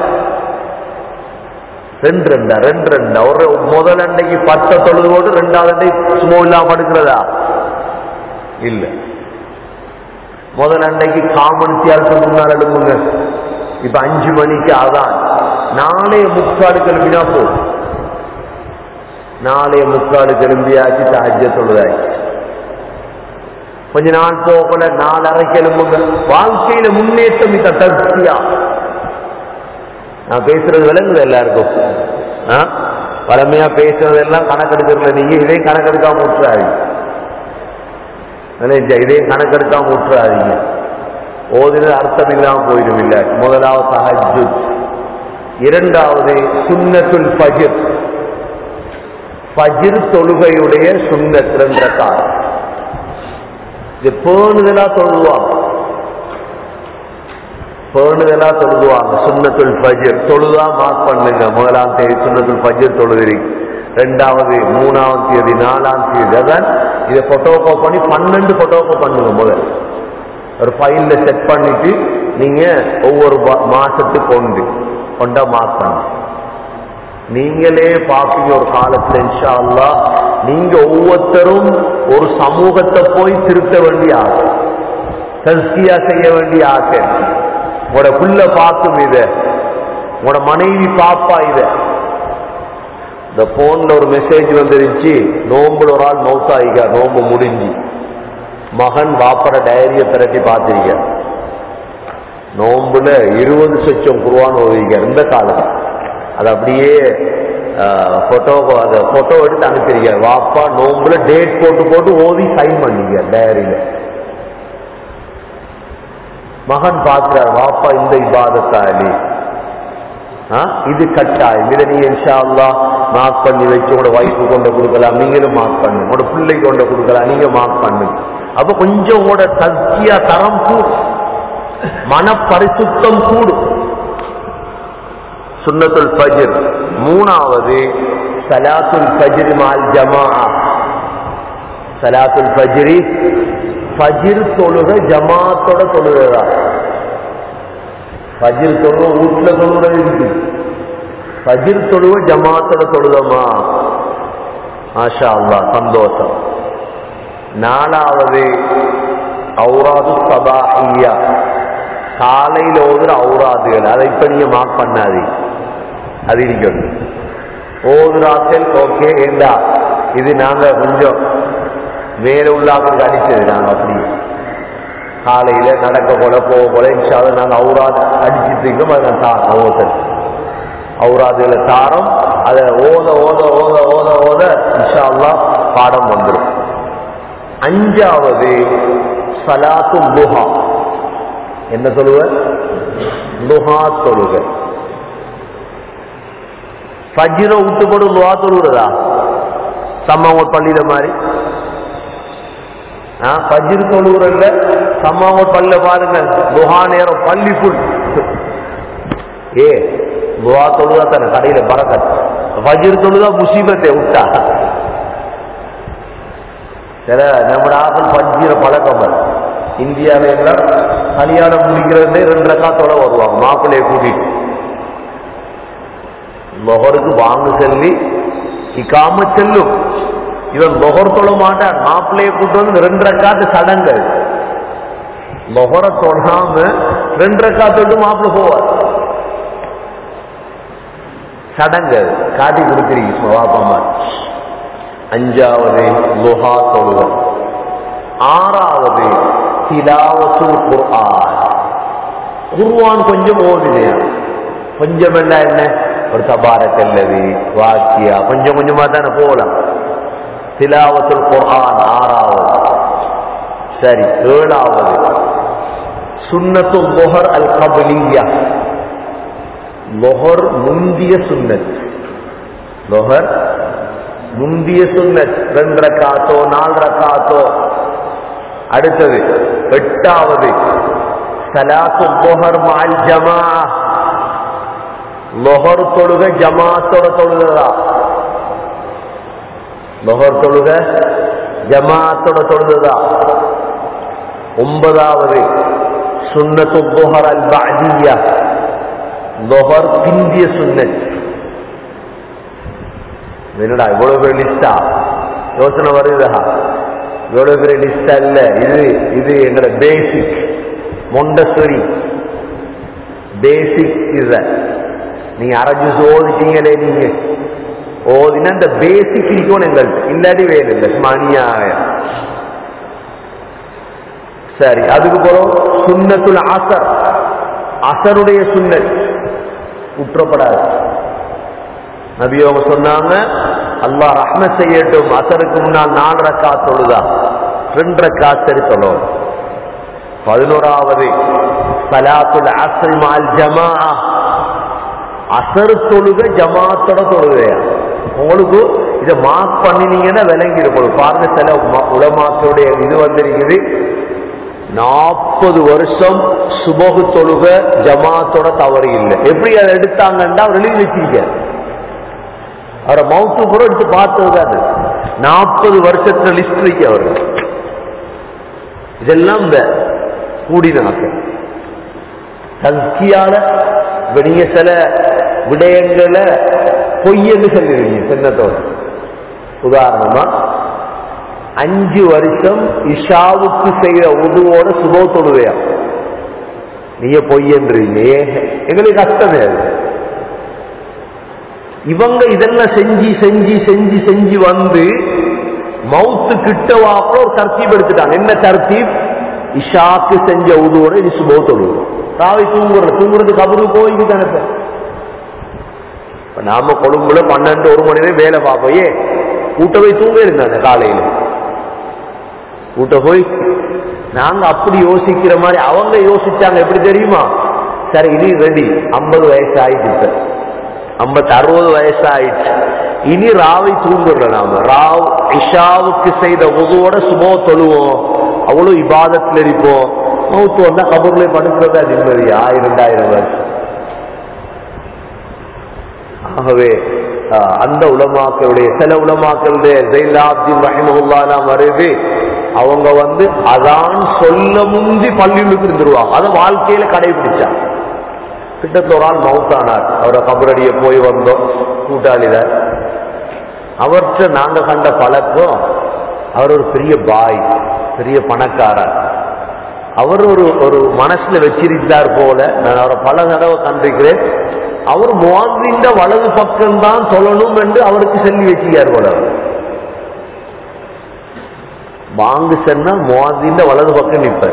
ரெண்டு ரெண்டா ரெண்டு ரெண்டா ஒரு முதல் அன்னைக்கு பத்தை தொழுது போட்டு ரெண்டாவது அன்னைக்கு சும்மா இல்லாம படுக்கிறதா இல்ல முதல் அன்னைக்கு காமனித்தியாருக்கு முன்னால் எழுப்புங்க இப்ப அஞ்சு மணிக்கு அதான் நாளைய முக்காடு கிளம்பினா போதும் நாளைய முக்காடு கிளம்பியாச்சு தஹஜ தொழுதாச்சு கொஞ்ச நாள் போகல நாலரை கிளம்புங்க வாழ்க்கையில முன்னேற்றம் இந்த தர்த்தியா நான் பேசுறது விளங்குது எல்லாருக்கும் ஆ? பழமையா பேசுறதெல்லாம் கணக்கெடுக்கிறதுல நீங்க இதையும் கணக்கெடுக்காம விட்டுறாதீங்க விளைஞ்சா இதையும் கணக்கெடுக்காம விட்டுறாதீங்க ஓதுனது அர்த்தம் இல்லாம போயிடும் இல்ல முதலாவது தஹஜுத் இரண்டாவது சுன்னத்துல் ஃபஜ்ர் ஃபஜ்ர் தொழுகையுடைய சுன்னத் ரெண்டு ரக்காத் இது பேணுதலா தொழுவாங்க பேணுதலா தொழுதுவாங்க சுன்னத்துல் ஃபஜ்ர் தொழுதா மார்க் பண்ணுங்க முதலாம் தேதி சுன்னத்துல் ஃபஜ்ர் தொழுகிறீங்க ரெண்டாவது மூணாம் தேதி நாலாம் தேதி அதான் இதை போட்டோகோ பண்ணி பன்னெண்டு போட்டோகோ பண்ணுங்க முதல் ஒரு ஃபைல்ல செட் பண்ணிட்டு நீங்க ஒவ்வொரு மா- மாசத்துக்கு கொண்டு கொண்டா மார்க் பண்ணுங்க நீங்களே பார்ப்பீங்க ஒரு காலத்துல இன்ஷா அல்லாஹ் நீங்க ஒவ்வொருத்தரும் ஒரு சமூகத்தை போய் திருத்த வேண்டிய ஆசை தஸ்கியா செய்ய வேண்டிய ஆசை உங்களோட புள்ள பார்க்கும் இத உங்களோட மனைவி பாப்பா இத இந்த போன்ல ஒரு மெசேஜ் வந்துருச்சு நோம்புல ஒரு ஆள் மௌத்தாயிக்கா நோம்பு முடிஞ்சு மகன் வாப்பட டயரிய திரட்டி பார்த்திருக்க நோம்புல இருபது சொச்சம் குருவான்னு ஓதிக்க இந்த காலம் அது அப்படியே போட்டோ அதை போட்டோ எடுத்து அனுப்பியிருக்கார் வாப்பா நோம்புல டேட் போட்டு போட்டு ஓதி சைன் பண்ணிக்க டயரியில மகன் பார்க்கிறார் வாப்பா இந்த இபாதத்தாலி ஆ, இது கட்டாயம் இதை நீங்க இன்ஷா அல்லாஹ் மார்க் பண்ணி வச்சு உங்களோட வைஃபு கொண்டு கொடுக்கலாம் நீங்களும் மார்க் பண்ணுங்க உங்களோட பிள்ளைக்கு கொண்டு கொடுக்கலாம் நீங்க மார்க் பண்ணுங்க அப்ப கொஞ்சம் கூட தத்தியா தரம் கூடும் மனப்பரிசுத்தம் கூடும் சுன்னத்துல் ஃபஜ்ர் மூணாவது சலாத்துல் ஃபஜ்ர் மால் ஜமா சலாத்துல் ஃபஜ்ரி ஃபஜ்ர் தொழுக ஜமாத்தோட தொழுகிறதா ஃபஜ்ர் தொழுக வீட்டுல தொழுகிறது இருக்கு ஃபஜ்ர் தொழுக ஜமாத்தோட தொழுதமா மாஷா அல்லாஹ் சந்தோஷம் நாலாவது அவுராது சபாஹியா காலையில் ஓதுற அவுராதுகள் அதை இப்ப நீங்க மார்க் பண்ணாது அது இருக்கணும் ஓதுராக்கள் ஓகே ஏண்டா இது நாங்க கொஞ்சம் மேல உள்ளாக்களுக்கு அடிச்சது நாங்க அப்படி காலையில நடக்க போல போக போல இன்ஷால நாங்க அவுராது அடிச்சிட்டு இருக்கோம் அதை நான் தாரம் ஓதல் அவுராதுகளை தாரம் அதை ஓத ஓத ஓத ஓத ஓத இன்ஷா அல்லாஹ் பாடம் வந்துடும் அஞ்சாவது சலாத்து லுஹா என்ன சொல்லுவ லுஹா தொழுக ஃபஜ்ர விட்டு போட்டு லுஹா தொழுகிறதா சம்மாவோட் பள்ளியில மாதிரி ஃபஜ்ர் தொழுகிறல்ல சம்மாவோட் பள்ளியில பாருங்க லுஹா நேரம் பள்ளி ஃபுல் ஏ லுஹா தொழுதா தானே கடையில பறக்கத் ஃபஜ்ர் தொழுதா முசீபத்தை விட்டா சில நம்ம ஆக்கள் பஞ்சிர பழக்கம் அது. இந்தியாவில எல்லாம் கல்யாணம் முடிக்கிறதே ரெண்டு ரக்காத்தோட வருவாங்க மாப்பிள்ளைய கூட்டிட்டு லொஹருக்கு வாங்க சொல்லி இக்காம செல்லும் இவன் லொஹர் தொழ மாட்டான் மாப்பிள்ளைய கூட்டு வந்து ரெண்டு ரக்காத்து சடங்கு லொஹரை தொழாம ரெண்டு ரக்காத்தோட்டு மாப்பிள்ளை போவார் சடங்கு அது. காட்டி கொடுக்குறீங்க வாப்பம்மா அஞ்சாவது லுஹா தொழுதல் ஆறாவது திலாவத்துல் குர்ஆன் குர்ஆன் கொஞ்சம் ஓடுதையா கொஞ்சம் என்ன என்ன ஒரு தபாரக் அல்லது வாக்கியா கொஞ்சம் கொஞ்சமா தானே போகலாம் திலாவத்துல் குர்ஆன் ஆறாவது சரி ஏழாவது சுன்னத்து லொஹர் அல் கபலியா லொஹர் முந்திய சுன்னத் லொஹர் முந்திய சுன்னத் ரெண்டு ரக்காத்தோ நாலு ரக்காத்தோ அடுத்தது எட்டாவது சலாத்து லொஹர் மால் ஜமா லொஹர் தொழுக ஜமாத்தோட தொழுகதா லொஹர் தொழுக ஜமாத்தோட தொழுகதா ஒன்பதாவது சுன்னத்து லொஹர் அல் பாதியா லொஹர் பிந்திய சுன்னத் என்னடா இவ்வளவு பெரிய லிஸ்டா யோசனை வருதா இவ்வளவு பெரிய லிஸ்டா இல்ல இது இது எங்களோட பேசிக் மொண்டஸ்வரி பேசிக் இத நீங்க அரைஞ்சு ஓதிட்டீங்களே நீங்க ஓதினா இந்த பேசிக் இருக்கணும் எங்கள்கிட்ட இல்லாட்டி வேணும் இல்லை மணியாயம் சரி அதுக்கு போறோம் சுன்னத்துல் அசர் அசருடைய சுன்னத் குற்றப்படாது நபி அவங்க சொன்னாங்க அல்லாஹ் ரஹ்ம செய்யட்டும் அசருக்கு முன்னால் நாலு ரக்கா தொழுதா ரெண்டு ரக்கா சரி தொழும் பதினோராவது சலாத்துல் அசல் மால் ஜமா அசர் தொழுக ஜமாத்தோட தொழுகையா உங்களுக்கு இதை மார்க் பண்ணினீங்கன்னா விளங்கி இருக்கும் பாருங்க சில உலமாக்களுடைய இது வந்திருக்குது நாற்பது வருஷம் சுபகு தொழுக ஜமாத்தோட தவறு இல்லை எப்படி அதை எடுத்தாங்கன்னா அவர் எழுதி வச்சிருக்க அவரை மவுத்து கூட எடுத்து பார்த்தது தான் நாற்பது வருஷத்துல லிஸ்ட் இருக்கு அவர் இதெல்லாம் இந்த கூடினாக்க தஸ்கியால நீங்க சில விடயங்களை பொய்யன்னு சொல்லிடுவீங்க சின்னத்தோட உதாரணமா அஞ்சு வருஷம் இஷாவுக்கு செய்யற உதுவோட சுபோ தொழுவையா நீங்க பொய்யன்றீங்க எங்களுக்கு கஷ்டமே அது இவங்க இதெல்லாம் செஞ்சு செஞ்சு செஞ்சு செஞ்சு வந்து மவுத்து கிட்ட வாக்குல ஒரு தர்த்தீப் எடுத்துட்டாங்க என்ன தர்த்தீப் இஷாக்கு செஞ்ச உதுவோட இது சுபோ தொழுவு ராவை தூங்குறது தூங்குறது கபரு போய்க்கு தானே இப்ப நாம கொழும்புல பன்னெண்டு ஒரு மணி நேரம் வேலை பார்ப்போம் ஏன் கூட்ட போய் தூங்க இருந்தாங்க காலையில கூட்ட போய் நாங்க அப்படி யோசிக்கிற மாதிரி அவங்க யோசிச்சாங்க எப்படி தெரியுமா சரி இனி ரெடி ஐம்பது வயசு ஆயிட்டு இப்ப ஐம்பத்தி அறுபது வயசு ஆயிடுச்சு இனி ராவை தூங்குற நாம ராவ் இஷாவுக்கு செய்த உதுவோட சுபோ தொழுவோம் அவ்வளவு இபாதத்தில் இருப்போம் மௌத்து வந்தா கபூர்ல படுக்கிறதா நிம்மதி ஆயிரம் ரெண்டாயிரம் வருஷம் ஆகவே ஆஹ், அந்த உலமாக்களுடைய சில உலமாக்களுடைய ஜெயிலாப்தின் ரஹிமஹுல்லாலாம் வருது அவங்க வந்து அதான் சொல்ல முந்தி பள்ளிகளுக்கு இருந்துருவாங்க அதை வாழ்க்கையில கடைபிடிச்சாங்க கிட்டத்தட்ட ஒரு ஆள் மவுத்தானார் அவரை கபரடிய போய் வந்தோம் கூட்டாளிதான் அவர்கிட்ட நாங்க கண்ட பழக்கம் அவர் ஒரு பெரிய பாய் பெரிய பணக்காரர் அவர் ஒரு ஒரு மனசுல வச்சிருந்தார் போல நான் அவரை பல தடவை கண்டிருக்கிறேன் அவர் முவாசிந்த வலது பக்கம்தான் சொல்லணும் என்று அவருக்கு சொல்லி வச்சிருக்கார் போல அவர். வாங்கு சொன்னா முவாசிந்த வலது பக்கம் நிற்பார்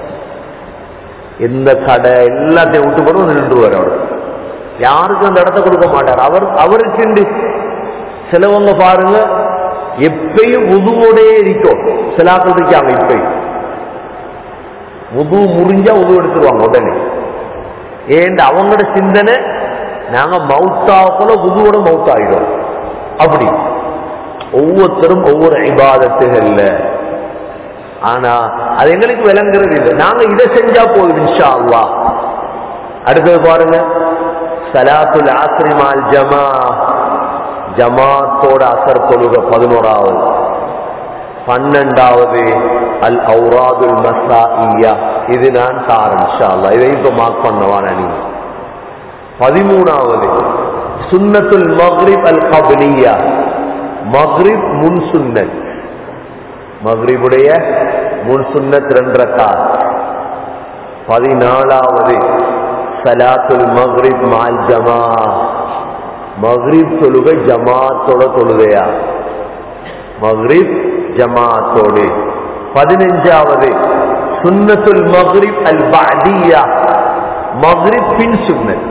எந்த கடை எல்லாத்தையும் விட்டு போட்டு வந்து நின்றுவார் அவர் யாருக்கும் அந்த இடத்த கொடுக்க மாட்டார் அவர் அவருக்கு சிலவங்க பாருங்க எப்பயும் உதுவோடே இருக்கும் சிலாக்கள் இருக்காங்க இப்பயும் உது முறிஞ்சா உது எடுத்துருவாங்க உடனே ஏன் அவங்களோட சிந்தனை நாங்க மவுத்தாக்குள்ள உதுவோட மவுத் ஆயிடும் அப்படி ஒவ்வொருத்தரும் ஒவ்வொரு இபாதத்துகள்ல ஆனா அது எங்களுக்கு விளங்குறது இல்லை நாங்க இதை செஞ்சா போதும் இன்ஷா அல்லாஹ் அடுத்தது பாருங்க சலாத்துல் ஆஸ்ரி மால் ஜமா ஜமாத்தோட அசர் தொழுக பதினோராவது பன்னெண்டாவது அல் அவுராதுல் மசாஇயா இது நான் சாரன் இன்ஷா அல்லாஹ் இதை இப்ப மார்க் பண்ணவான நீங்க பதிமூணாவது சுன்னத்துல் மக்ரிப் அல் கபலியா மக்ரிப் முன் சுன்னத் மக்ரிபுடைய முன் சுன்னத் ரெண்டரை கால் பதினாலாவது சலாத்துல் மக்ரிப் மால் ஜமா மக்ரிப் தொழுகை ஜமாத்தோட தொழுகையா மக்ரிப் ஜமாத்தோடு பதினஞ்சாவது சுன்னத்துல் மக்ரிப் அல் பாதியா மக்ரிப் பின் சுன்னத்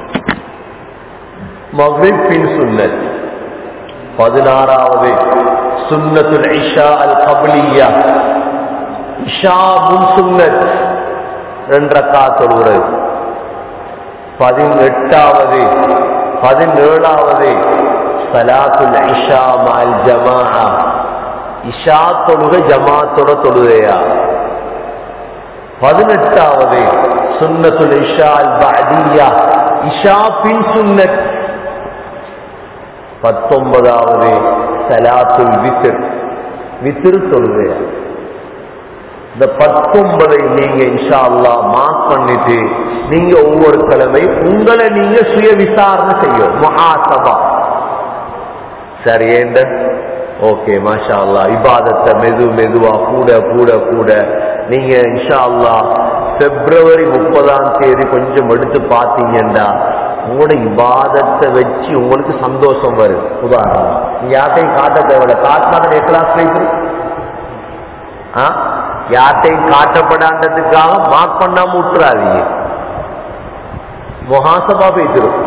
மக்ரிப் பின் சுன்னத் பதினாறாவது சுன்னத்துல் இஷா அல் கபலியா இஷா முன் சுன்னத் ரெண்டரக்கா தொழுகிறது பதினெட்டாவது பதினேழாவது சலாத்துல் இஷா மால் ஜமா இஷா தொழுக ஜமாத்தோட தொழுகையா பதினெட்டாவது சுன்னத்துல் இஷா அல் பஅதியா இஷா பின் சுன்னத் பத்தொன்பதாவது சலாத்துல் வித்ர் வித்ர் தொழுகையா இந்த பத்தொன்பதை நீங்க இன்ஷா அல்லாஹ் மார்க் பண்ணிட்டு நீங்க ஒவ்வொரு கிழமை உங்களை நீங்க சுய விசாரணை செய்யும் மகாசபா சரி ஏண்ட ஓகே மாஷா அல்லா இபாதத்தை மெது மெதுவா கூட கூட கூட நீங்க இன்ஷா அல்லாஹ் பிப்ரவரி முப்பதாம் தேதி கொஞ்சம் எடுத்து பார்த்தீங்கன்னா உங்களோட இபாதத்தை வச்சு உங்களுக்கு சந்தோஷம் வரும் உதாரணம் நீங்க யார்ட்டையும் காட்ட தேவையில்ல காட்டினா எக்லாஸ் போயிட்டு ஆ யார்ட்டையும் காட்டப்படாண்டதுக்காக மார்க் பண்ணாம விட்டுறாதீங்க முகாசபா போய்த்திரும்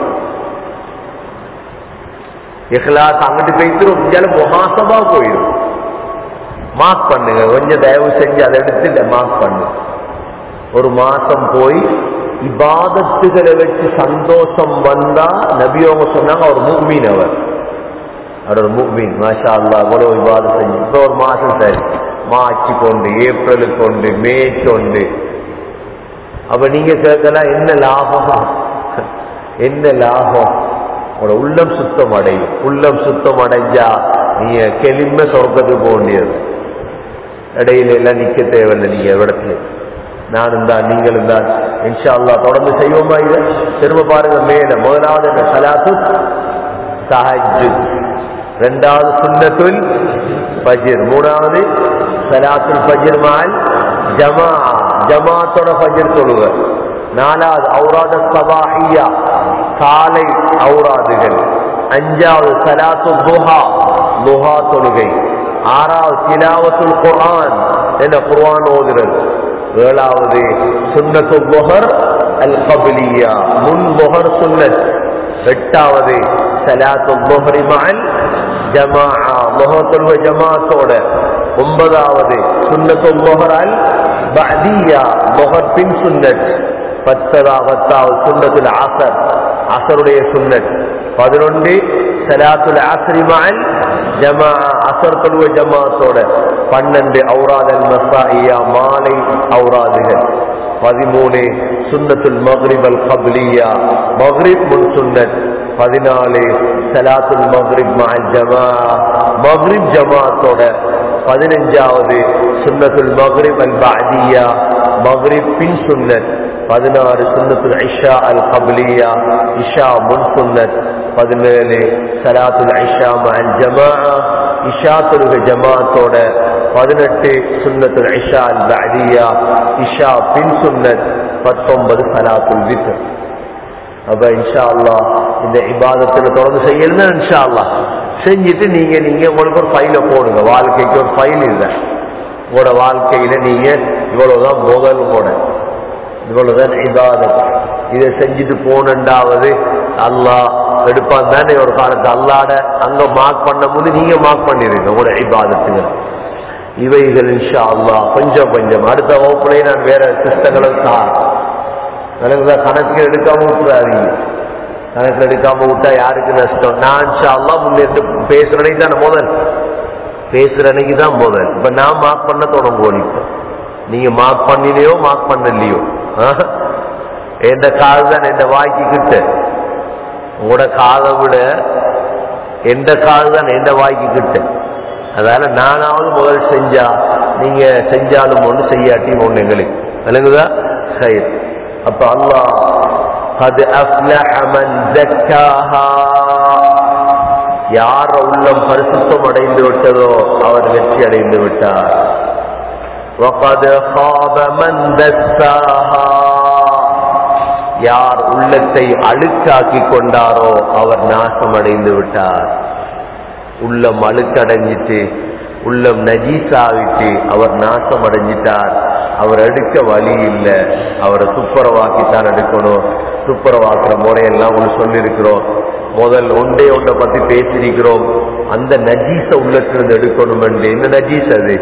இஹ்லாஸ் அங்கிட்டு போய்த்திரும் இந்தியால முகாசபா போயிடும் மார்க் பண்ணுங்க கொஞ்சம் தயவு செஞ்சு அதை எடுத்து மார்க் பண்ணு ஒரு மாசம் போய் இபாதத்துகளை வச்சு சந்தோஷம் வந்தா நபியவங்க சொன்னாங்க அவர் முக்மீன் அவர் அவர் ஒரு முக்மீன் மாஷா அல்லா இவ்வளவு இபாதம் செஞ்சு இப்ப ஒரு மாசம் சரி மார்ச் கொண்டு ஏப்ரலுக்கு கொண்டு மே கொண்டு அப்ப நீங்க கேட்கலாம் என்ன லாபம் என்ன லாபம் உங்களோட உள்ளம் சுத்தம் அடையும் உள்ளம் சுத்தம் அடைஞ்சா நீங்க கெளிம சொர்க்கத்துக்கு போக வேண்டியது இடையில எல்லாம் நிக்க தேவையில்லை நீங்க இடத்துல நானும் தான் நீங்களும் தான் இன்ஷா அல்லா தொடர்ந்து செய்வோமா இதை திரும்ப பாருங்க மேல முதலாவது என்ன சலாத்து சஹஜ் ரெண்டாவது சுன்னத்துல் ஃபஜ்ர் மூணாவது சலாத்துல் ஃபஜ்ர் மால் ஜமா ஜமாத்தோட ஃபஜ்ர் தொழுக நாலாவது ஔராத சபாஹியா காலை ஔராதுகள் அஞ்சாவது சலாத்து துஹா துஹா தொழுகை ஆறாவது திலாவத்துல் குர்ஆன் என்ன குர்ஆன் ஓதுறது ஏழாவது சுன்னத்து புகர் அல் கபிலியா முன் புகர் சுன்னத் எட்டாவது சலாத்து புகரி மகன் ஜமா முகத்தொழுவ ஜமாத்தோட ஒன்பதாவது சுன்னத்து புகர் அல் பஅதியா முகர் பின் சுன்னத் பத்ததா பத்தாவது சுன்னத்துல் ஆசர் அசருடைய சுன்னத் பதினொன்று சலாத்துல் ஆசரி மகன் ஜமா அசர் தொழுவ ஜமாத்தோட பன்னெண்டு அவுராதல் மசாயியா மாலை அவுராதுகள் பதிமூணு சுன்னத்துல் மக்ரிப் அல் கப்லியா மக்ரிப் முன் சுன்னத் பதினாலு சலாத்துல் மக்ரிப் மஅல் ஜமா மக்ரிப் ஜமாத்தோட பதினஞ்சாவது சுன்னத்துல் மக்ரிப் அல் பாதியா மக்ரிப் பின் சுன்னத் பதினாறு சுன்னத்துல் இஷா அல் கப்லியா இஷா முன் சுன்னத் பதினேழு சலாத்துல் இஷா மஅல் ஜமா இஷா தொழுக ஜமாத்தோட பதினெட்டு சுன்னத்துல் இஷா அல் பாதியா இஷா பின் சுன்னத் பத்தொன்பது சலாத்துல் வித்ர் அப்ப இன்ஷா அல்லா இந்த இபாதத்துல தொடர்ந்து செய்யணும்னா இன்ஷா அல்லா செஞ்சுட்டு நீங்க நீங்க உங்களுக்கு ஒரு ஃபைல போடுங்க வாழ்க்கைக்கு ஒரு ஃபைல் இல்லை உங்களோட வாழ்க்கையில நீங்க இவ்வளவுதான் முதல் கூட இவ்வளவுதான் இபாதத் இதை செஞ்சுட்டு போனண்டாவது அல்லாஹ் எடுப்பான் தானே ஒரு காலத்து அல்லாட அங்க மார்க் பண்ணும் போது நீங்க மார்க் பண்ணிருங்க உங்களோட இபாதத்துங்க இவைகள் இன்ஷா அல்லாஹ் கொஞ்சம் கொஞ்சம் அடுத்த வகுப்புலேயே நான் வேற சிஸ்டங்களும் தான் எனக்கு கணக்கு எடுக்காம விட்டுறாதீங்க கணக்கு எடுக்காம விட்டா யாருக்கு நஷ்டம் நான் இன்ஷா அல்லாஹ் முன்னேற்று பேசுறனைக்கு தான் முதல் பேசுற அன்னைக்கு தான் முதல் இப்ப நான் மார்க் பண்ண தொடங்குவோம் இப்ப நீங்க மார்க் பண்ணிலையோ மார்க் பண்ணலையோ எந்த காது தான் எந்த வாய்க்கு கிட்ட உங்களோட காதை விட எந்த காது தான் எந்த வாய்க்கு கிட்ட அதனால நானாவது முதல் செஞ்சா நீங்க செஞ்சாலும் ஒண்ணு செய்யாட்டியும் ஒண்ணு எங்களுக்கு விளங்குதா சரி அப்ப அல்லாஹ் قد أفلح من زكاها யார் உள்ளம் பரிசுத்தம் அடைந்து விட்டதோ அவர் வெற்றி அடைந்து விட்டார் وقد خاب من دساها யார் உள்ளத்தை அழுக்காக்கி கொண்டாரோ அவர் நாசம் அடைந்து விட்டார் உள்ளம் அழுக்கடைஞ்சிட்டு உள்ளம் நஜீசாவிட்டு அவர் நாசம் அடைஞ்சிட்டார் அவர் எடுக்க வழி இல்லை அவரை துப்புரவாக்கித்தான் எடுக்கணும் துப்புரவாக்குற முறையெல்லாம் ஒன்று சொல்லியிருக்கிறோம் முதல் ஒன்றே ஒன்றை பத்தி பேசியிருக்கிறோம் அந்த நஜீச உள்ளத்திலிருந்து எடுக்கணும் என்ன நஜீஸ் அது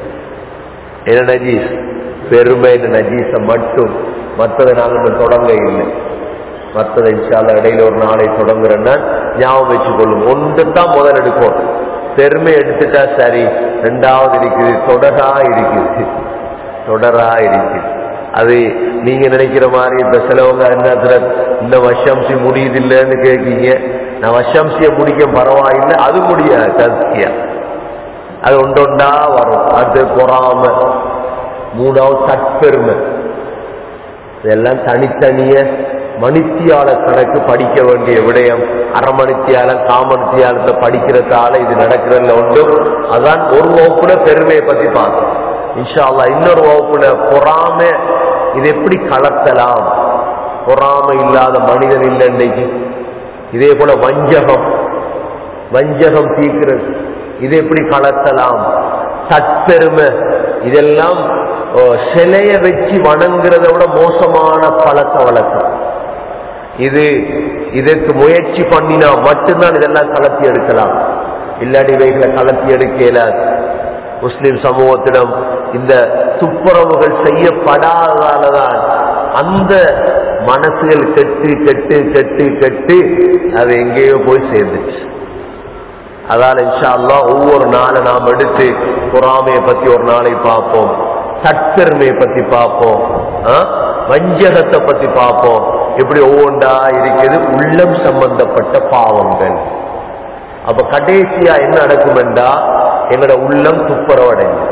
என்ன நஜீஸ் பெருமை நஜீச மட்டும் மற்றதை நாங்கள் தொடங்க இல்லை மற்றதை இன்ஷால்ல இடையில ஒரு நாளை தொடங்குறேன்னா ஞாபகம் வச்சுக்கொள்ளும் ஒன்று தான் முதல் எடுக்கும் பெருமை எடுத்துட்டா சரி ரெண்டாவது இருக்குது தொடரா இருக்குது தொடரா இருக்குது அது நீங்க நினைக்கிற மாதிரி இப்ப சிலவங்க என்ன இந்த வஷம்சி முடியுது இல்லைன்னு கேட்கீங்க நான் வஷம்சிய முடிக்க பரவாயில்லை அது முடியாது தஸ்கியா அது ஒன்றொண்டா வரும் அது பொறாம மூணாவது தற்பெருமை இதெல்லாம் தனித்தனிய மணித்தியால கணக்கு படிக்க வேண்டிய விடயம் அரை மணித்தியாலம் காமணித்தியாலத்தை படிக்கிறதால இது நடக்கிறதுல உண்டு அதான் ஒரு வகுப்புல பெருமையை பத்தி பார்த்தோம் இன்ஷா அல்லா இன்னொரு வகுப்புல பொறாம இது எப்படி கலத்தலாம் பொறாமை இல்லாத மனிதன் இல்லை இன்னைக்கு இதே போல வஞ்சகம் வஞ்சகம் தீக்கிறது இது எப்படி கலத்தலாம் தற்பெருமை இதெல்லாம் சிலைய வச்சு வணங்குறத விட மோசமான பழக்க வழக்கம் இது இதற்கு முயற்சி பண்ணினா மட்டும்தான் இதெல்லாம் கலத்தி எடுக்கலாம் இல்லாடி இவைகளை கலத்தி எடுக்க இயலாது முஸ்லிம் சமூகத்திடம் இந்த துப்புரவுகள் செய்யப்படாததாலதான் அந்த மனசுகள் கெட்டு கெட்டு கெட்டு கெட்டு அது எங்கேயோ போய் சேர்ந்துச்சு அதால இன்ஷா அல்லா ஒவ்வொரு நாளை நாம் எடுத்து பொறாமையை பத்தி ஒரு நாளை பார்ப்போம் தற்பெருமையை பத்தி பார்ப்போம் வஞ்சகத்தை பத்தி பார்ப்போம் எப்படி ஒவ்வொன்றா இருக்குது உள்ளம் சம்பந்தப்பட்ட பாவங்கள் அப்ப கடைசியா என்ன நடக்கும் என்றா எங்களோட உள்ளம் துப்புரவடைந்து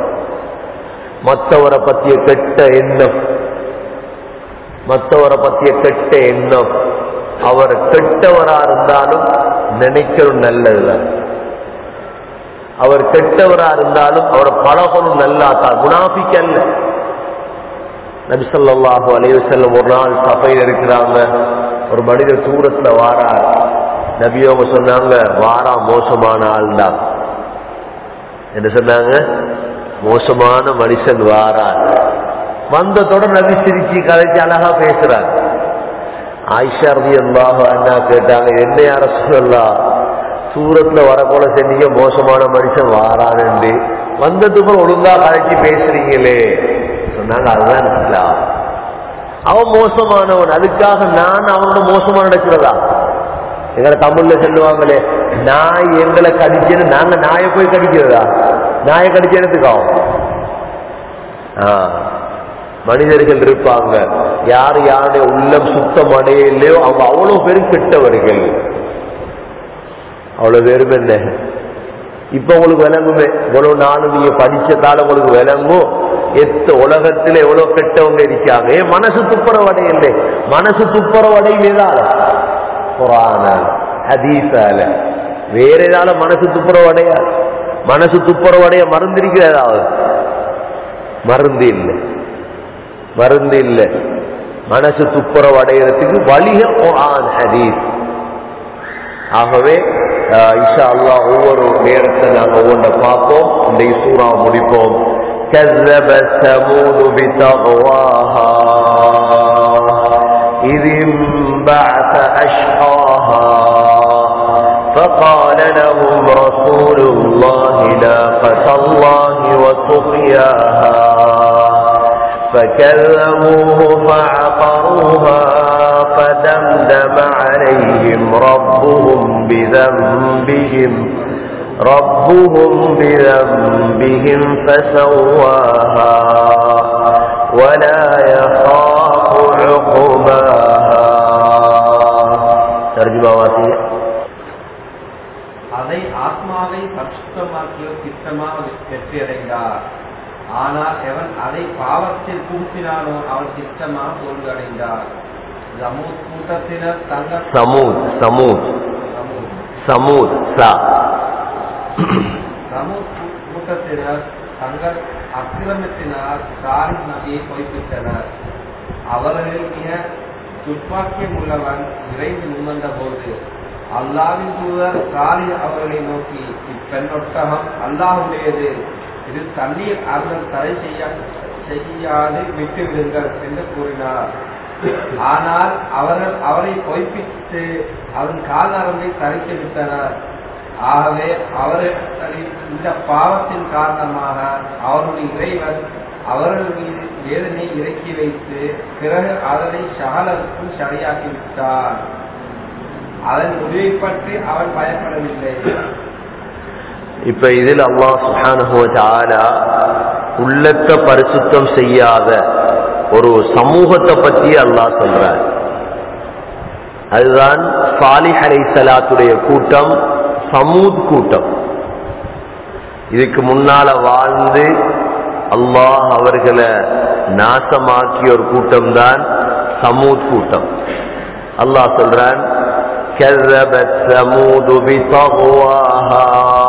மற்றவரை பத்திய கெட்ட எண்ணம் மற்றவரை பத்திய கெட்ட எண்ணம் அவர் கெட்டவரா இருந்தாலும் நினைக்கிறது நல்லதுதான் அவர் கெட்டவரா இருந்தாலும் அவர் பழகணும் நல்லா தான் முனாபிக்க அல்ல நபிசல்லாஹு அலைவசல்லம் ஒரு நாள் சபையில் இருக்கிறாங்க ஒரு மனிதர் தூரத்துல வாரார் நபியோங்க சொன்னாங்க வாரா மோசமான ஆள் தான் என்ன சொன்னாங்க மோசமான மனுஷன் வாரார் வந்ததோட நபி சிரிச்சு கதைச்சு அழகா பேசுறாங்க ஆயிஷா ரதி அல்லாஹ் அண்ணா கேட்டாங்க என்ன யார சொல்லலாம் சூரத்துல வரப்போல செஞ்சீங்க மோசமான மனுஷன் வாரான்னு வந்ததுக்கு ஒழுங்கா கதைச்சு பேசுறீங்களே சொன்னாங்க அதுதான் இஸ்லாம் அவன் மோசமானவன் அதுக்காக நான் அவனோட மோசமா நடக்கிறதா எங்களை தமிழ்ல சொல்லுவாங்களே நாய் எங்களை கடிச்சுன்னு நாங்க நாயை போய் கடிக்கிறதா நாயை கடிச்ச இடத்துக்காகும் ஆ, மனிதர்கள் இருப்பாங்க யார் யாருடைய உள்ளம் சுத்தம் அடையலையோ அவங்க அவ்வளவு பேரும் கெட்டவர்கள் அவ்வளவு பேரும் என்ன இப்ப உங்களுக்கு விளங்குமே இவ்வளவு நாளும் நீங்க படிச்சதால உங்களுக்கு விளங்கும் எத்த உலகத்துல எவ்வளவு கெட்டவங்க இருக்காங்க ஏன் மனசு துப்புரவடையில்லை மனசு துப்புரவடைவேதால குரானால ஹதீஸால வேற ஏதால மனசு துப்புரவடையாது மனசு துப்புரவடைய மருந்து இருக்குது ஏதாவது மருந்து இல்லை மருந்து இல்லை மனசு துப்புரவடைகிறதுக்கு வழிக குரான் ஹதீஸ் ஆகவே அஹ், இன்ஷா அல்லாஹ் ஒவ்வொரு நேரத்தை நாங்கள் ஒவ்வொன்றை பார்ப்போம் இந்த சூறா முடிப்போம் كذب ثمود بتغواها إذ انبعث أشقاها فقال لهم رسول الله ناقة الله وسقياها فكذبوه فعقروها فدمدم عليهم ربهم بذنبهم ربهم بذنبهم فسواها ولا يخاف عقباها ترجمة واسية அதை ஆத்மாவை பரிசுத்தமாக்கியோர் திட்டமாக வெற்றியடைந்தார் ஆனால் எவன் அதை பாவத்தில் புகுத்தினானோ அவன் திட்டமாக தோல்வியடைந்தார் ஜமூத் கூட்டத்தினர் தங்கள் சமூத் சமூத் சமூத். சமூத் சா சமூத் கூ- கூட்டத்தினர் தங்கள் அக்கிரமத்தினால் சாரி நபியை பொய்ப்பித்தனர் அவர்களில் மிக துப்பாக்கியம் உள்ளவன் விரைந்து முன்வந்த போது அல்லாவின் தூதர் சாலி அவர்களை நோக்கி இப்பெண்ணொட்டகம் அல்லாஹுடையது இது தண்ணீர் அருள் தடை செய்ய செய்யாது விட்டு விடுங்கள் என்று கூறினார் ஆனால் அவர்கள் அவரை பொய்ப்பித்து அவன் கால் நரம்பை தரித்து விட்டனர் ஆகவே அவர்களின் இந்த பாவத்தின் காரணமாக அவருடைய இறைவன் அவர்கள் மீது வேதனை இறக்கி வைத்து பிறகு அதனை சகலருக்கும் சரியாக்கி விட்டார் அதன் முடிவை பற்றி அவன் பயப்படவில்லை இப்ப இதில் அல்லாஹ் சுப்ஹானஹு வ தஆலா உள்ளத்தை பரிசுத்தம் செய்யாத ஒரு சமூகத்தை பத்தி அல்லாஹ் சொல்றார் அதுதான் சாலிஹ் அலைஹிஸ்ஸலாத்துடைய கூட்டம் சமூத் கூட்டம் இதுக்கு முன்னால வாழ்ந்து அல்லாஹ் அவர்களை நாசமாக்கிய ஒரு கூட்டம் தான் சமூத் கூட்டம் அல்லாஹ் சொல்றான் كذبت ثمود بطغواها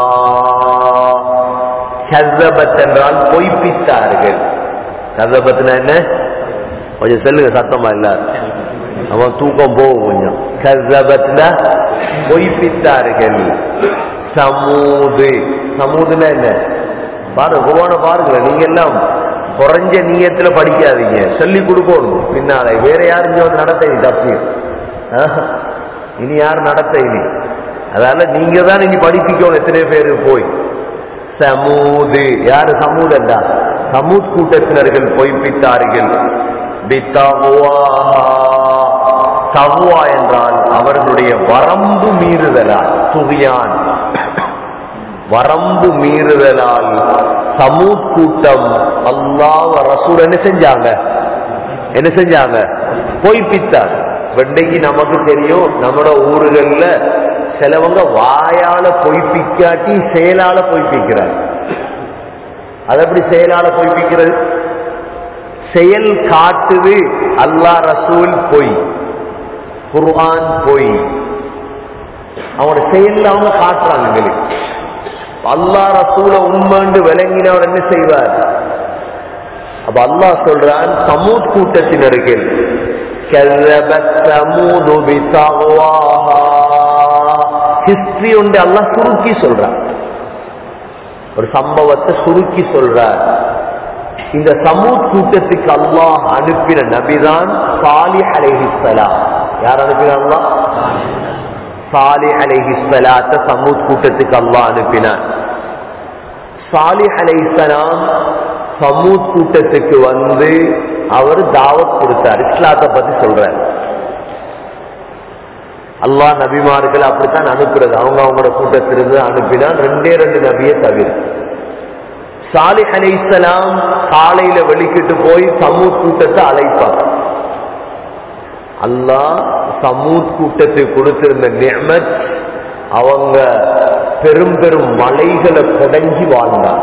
கذபத் என்றால் பொய்ப்பித்தார்கள் கذபத்னா என்ன கொஞ்சம் சொல்லுங்க சத்தமா எல்லாரும் அவன் தூக்கம் போகும் கொஞ்சம் கذபத்னா பொய்ப்பித்தார்கள் சமூது சமூதுனா என்ன பாருங்க குருவான பாருங்களேன் நீங்க எல்லாம் குறைஞ்ச நீயத்துல படிக்காதீங்க சொல்லி கொடுக்கணும் பின்னால வேற யாரும் இங்க வந்து நடத்த இது தப்பி இனி யார் நடத்த இனி அதால நீங்க தான் இனி படிப்பிக்கணும் எத்தனை பேரு போய் சமூது யாரு சமூதண்டா சமூத் கூட்டத்தினர்கள் பொய்ப்பித்தார்கள் பித்தகுவாஹா. தகுவா என்றால் அவர்களுடைய வரம்பு மீறுதலால் துகியான் வரம்பு மீறுதலால் சமூத் கூட்டம் அல்லாஹ் ரசூல் என்ன செஞ்சாங்க என்ன செஞ்சாங்க பொய்ப்பித்தார் வெண்டைக்கு நமக்கு தெரியும் நம்மட ஊர்கள்ல சிலவங்க வாயால பொய்ப்பிக்காட்டி செயலால பொய்ப்பிக்கிறார் அது எப்படி செயலால பொய்ப்பிக்கிறது செயல் காட்டுது அல்லாஹ் ரசூல் பொய் குர்ஆன் பொய் அவனோட செயல்ல அவங்க காட்டுறாங்க எங்களுக்கு அல்லாஹ் ரசூல உண்மைன்னு விளங்கினவர் என்ன செய்வார் அப்ப அல்லாஹ் சொல்றான் சமூத் கூட்டத்தினர்கள் கல்லபத் சமூது பிதக்வாஹா ஹிஸ்டரி உண்டு அல்லாஹ் சுருக்கி சொல்றான் ஒரு சம்பவத்தை சுருக்கி சொல்றார் இந்த சமூத் கூட்டத்துக்கு அல்லாஹ் அனுப்பின நபிதான் சாலி அலைஹிஸ்ஸலாம் யார் அனுப்பினா சாலி அலைஹிஸ்ஸலாத்த சமூத் கூட்டத்துக்கு அல்லாஹ் அனுப்பினார் சாலி அலைஹிஸ்ஸலாம் சமூத் கூட்டத்துக்கு வந்து அவர் தாவத் கொடுத்தார் இஸ்லாத்தை பத்தி சொல்றார் அல்லாஹ் நபிமார்கள் அப்படித்தான் அனுப்புறது அவங்க அவங்களோட கூட்டத்திலிருந்து அனுப்பினா ரெண்டே ரெண்டு நபியை தவிர சாலிஹ் அலைஹிஸ்ஸலாம் காலையில வெளிக்கிட்டு போய் சமூத் கூட்டத்தை அழைப்பார் அல்லாஹ் சமூத் கூட்டத்துக்கு கொடுத்திருந்த நியமத் அவங்க பெரும் பெரும் மலைகளை கொடைஞ்சி வாழ்ந்தார்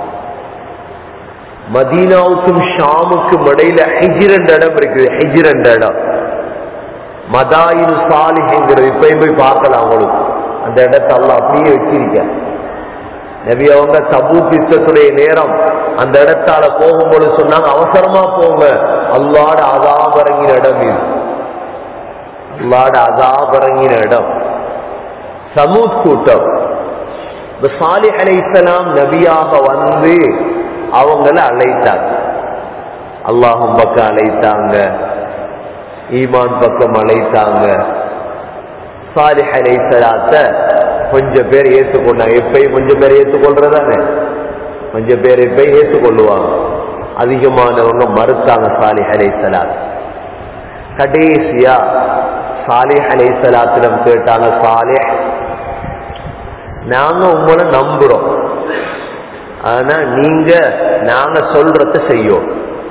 மதீனாவுக்கும் ஷாமுக்கும் இடையில ஹிஜிரண்ட் இடம் இருக்குது ஹிஜிரண்ட் இடம் மதாயின் சாலிஹ்ங்கிறது இப்பயும் போய் பார்க்கலாம் அவங்களுக்கு அந்த இடத்தை அல்லாஹ் அப்படியே வச்சிருக்க நபி அவங்க தபூக் யுத்தத்துடைய நேரம் அந்த இடத்தால போகும்போது சொன்னாங்க அவசரமா போங்க அல்லாட அதாபரங்கின இடம் இது அல்லாட அதாபரங்கின இடம் சமூத் கூட்டம் இந்த சாலிஹ் அலைஹிஸ்ஸலாம் நபியாக வந்து அவங்கள அழைத்தாங்க அல்லாஹும் பக்கம் அழைத்தாங்க ஈமான் பக்கம் அழைத்தாங்க சாலிஹ் அலைஹிஸ்ஸலாத்த கொஞ்சம் பேர் ஏற்றுக்கொண்டாங்க எப்பயும் கொஞ்சம் பேர் ஏற்றுக்கொள்றதானே கொஞ்சம் பேர் எப்பயும் ஏற்றுக்கொள்ளுவாங்க அதிகமானவங்க மறுத்தாங்க சாலிஹ் அலைஹிஸ்ஸலாத் கடைசியா சாலிஹ் அலைஹிஸ்ஸலாத்திடம் கேட்டாங்க சாலிஹ் நாங்க உங்களை நம்புறோம் ஆனா நீங்க நாங்க சொல்றத செய்யும்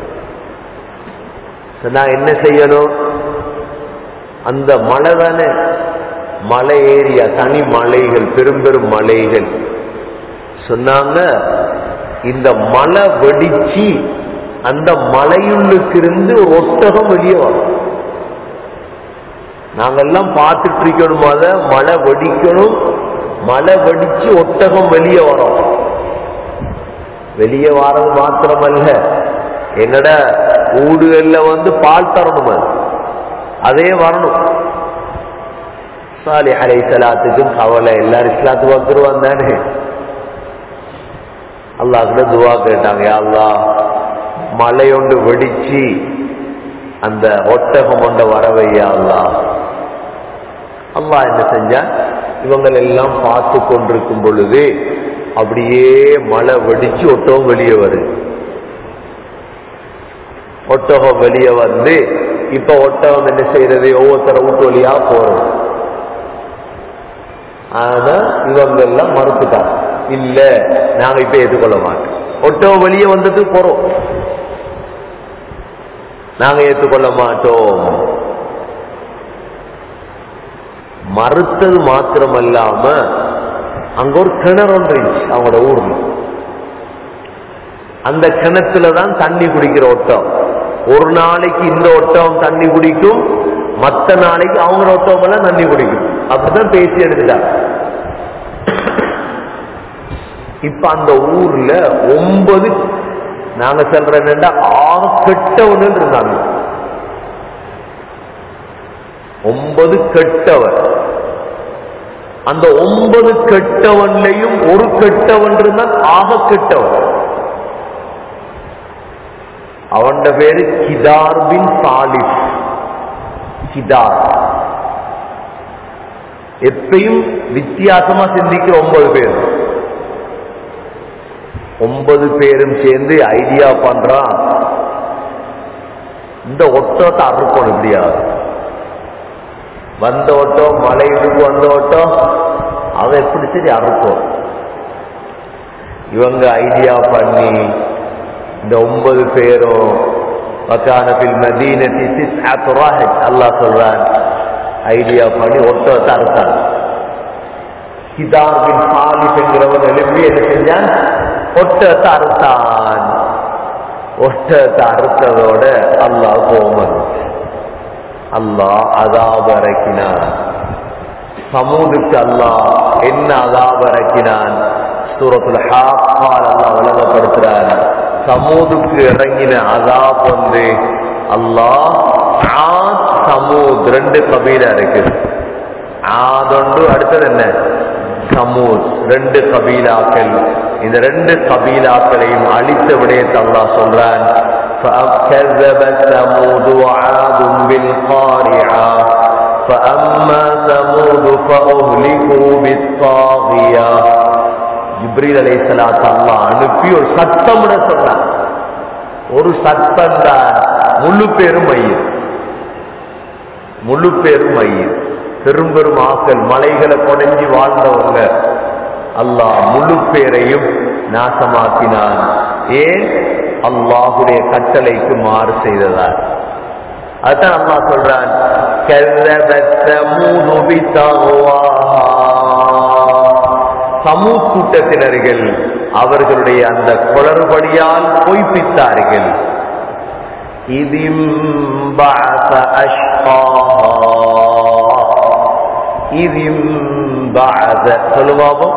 நான் என்ன செய்யணும் அந்த மலை தானே மலை ஏரியா தனி மலைகள் பெரும் பெரும் மலைகள் சொன்னாங்க இந்த மலை வெடிச்சு அந்த மலையுள்ளுக்கு இருந்து ஒரு ஒட்டகம் வெளியே வரும் நாங்கெல்லாம் பார்த்துட்டு இருக்கணும் அத மழை வெடிக்கணும் மழை வெடிச்சு ஒட்டகம் வெளியே வரும் வெளியே வாரது மாத்திரமல்ல என்னோட ஊடுகள்ல வந்து பால் தரணும் அது அதே வரணும் சாலி அலை சலாத்துக்கும் கவலை எல்லாரும் இஸ்லாத்துக்கு வந்துருவான் தானே அல்லாஹ்கிட்ட துவா கேட்டாங்க யா அல்லாஹ் மலையொண்டு வெடிச்சு அந்த ஒட்டகம் கொண்ட வரவையா அல்லாஹ் அல்லாஹ் என்ன செஞ்சா இவங்கள் எல்லாம் பார்த்து கொண்டிருக்கும் பொழுது அப்படியே மழை வெடிச்சு ஒட்டகம் வெளியே வருது ஒட்டகம் வெளியே வந்து இப்ப ஒட்டகம் என்ன செய்யறது ஒவ்வொருத்தர வீட்டு வழியா போறது ஆனா இவங்க எல்லாம் மறுத்துட்டாங்க இல்ல நாங்க இப்ப ஏற்றுக்கொள்ள மாட்டோம் ஒட்டகம் வெளியே வந்தது போறோம் நாங்க ஏற்றுக்கொள்ள மாட்டோம் மறுத்தது மாத்திரமல்லாம அங்க ஒரு கிணறு ஒன்று இருந்துச்சு அவங்களோட ஊர்ல அந்த கிணத்துல தான் தண்ணி குடிக்கிற ஒட்டம் ஒரு நாளைக்கு இந்த ஒட்டம் தண்ணி குடிக்கும் மத்த நாளைக்கு அவங்க ஒட்டம் எல்லாம் தண்ணி குடிக்கும் அப்படிதான் பேசி எடுத்துட்டாங்க இப்ப அந்த ஊர்ல ஒன்பது நாங்க சொல்ற என்னண்டா ஆக கெட்டவனு இருந்தாங்க ஒன்பது கெட்டவர் அந்த ஒன்பது கெட்டவன்லையும் ஒரு கெட்டவன் இருந்தால் ஆக கெட்டவன் அவன் பேரு கிதார் பின் சாலிப் கிதார் எப்பயும் வித்தியாசமா சிந்திக்கிற ஒன்பது பேர் ஒன்பது பேரும் சேர்ந்து ஐடியா பண்றான் இந்த ஒட்டத்தை அறுக்கணும் இப்படியாது வந்த ஓட்டம் மலையிலுக்கு வந்த ஓட்டம் அவன் எப்படி சரி அறுக்கும் இவங்க ஐடியா பண்ணி இந்த ஒன்பது பேரும் வக்கானத்தில் மதீனத்தி சிஸ்ஆத்து ராஹித் அல்லாஹ் சொல்றான் ஐடியா பண்ணி ஒட்டத்தை அறுத்தான் கிதார் பின் சாலிப் என்கிறவன் எழுப்பி என்ன செஞ்சான் ஒட்டத்தை அறுத்தான் ஒட்டத்தை அறுத்ததோட அல்லாஹ் கோமன் அல்லாஹ் அதாப இறக்கினான் சமூதுக்கு அல்லாஹ் என்ன அதாப இறக்கினான் சூரத்துல ஹாக்கால் அல்லாஹ் விளங்கப்படுத்துறான் சமூதுக்கு இறங்கின அதாப் வந்து அல்லாஹ் ஆத் சமூத் ரெண்டு கபீலா இருக்குது ஆதொண்டு அடுத்தது என்ன சமூத் ரெண்டு கபீலாக்கள் இந்த ரெண்டு கபீலாக்களையும் அழித்த விடயத்தை அல்லாஹ் சொல்றான் فكذبت ثمود وعاد بالقارعة فأما ثمود فأهلكوا بالطاغية ஜிப்ரீல் அலை சலாத் அல்லாஹ் அனுப்பி ஒரு சத்தம் சொன்னான் ஒரு சத்தம் தான் முழு பேரும் மயிர் முழு பேரும் மயிர் பெரும் பெரும் ஆக்கள் மலைகளை கொடைஞ்சி வாழ்ந்தவங்க அல்லாஹ் முழு பேரையும் நாசமாக்கினான் ஏன் அல்லாஹுடைய கட்டளைக்கு மாறு செய்ததால் அதான் அல்லாஹ் சொல்றான் كذبت ثمود بطغواها சமூக கூட்டத்தினர்கள் அவர்களுடைய அந்த குளறுபடியால் பொய்ப்பித்தார்கள் இதிம் பஅஸ அஷ்காஹா. இதிம் பஅஸ. சொல்லுவாபோ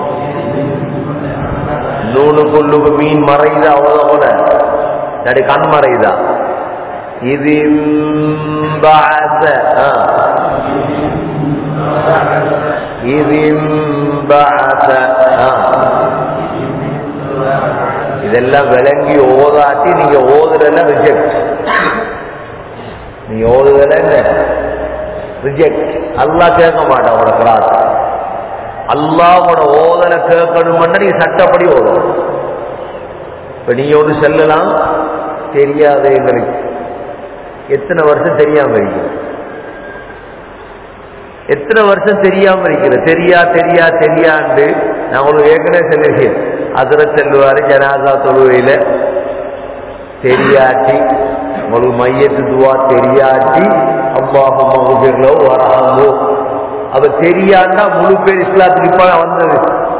நூலு புல்லுக்கு மீன் மறையுதா அவ்வளோ போல நடு கண் மறையுதா இதிம் பஅஸ. ஆ. இதிம் பஅஸ. ஆ. இதெல்லாம் விளங்கி ஓதாட்டி நீங்க ஓதுறல ரிஜெக்ட் நீங்க ஓதுதல ரிஜெக்ட் அல்லாஹ் கேட்க மாட்டான் அவட கிளாஸ் அல்லாவோட ஓதலை கேட்கணும்னா நீ சட்டப்படி ஓதணும் இப்ப நீங்க ஒன்று செல்லலாம் தெரியாத எங்களுக்கு எத்தனை வருஷம் தெரியாம இருக்கிறது எத்தனை வருஷம் தெரியாம இருக்கிறது தெரியா தெரியா தெரியாண்டு நான் உங்களுக்கு ஏற்கனவே சொல்லியிருக்கேன் அதிர செல்வாரு ஜனாதா தொழுவையில தெரியாட்டி உங்களுக்கு மையத்து துவா தெரியாட்டி அல்லாஹு மகுபிர்லோ வரஹமோ அவ தெரியாண்டா முழு பேர் இஸ்லாத்துக்கு இப்ப வந்தது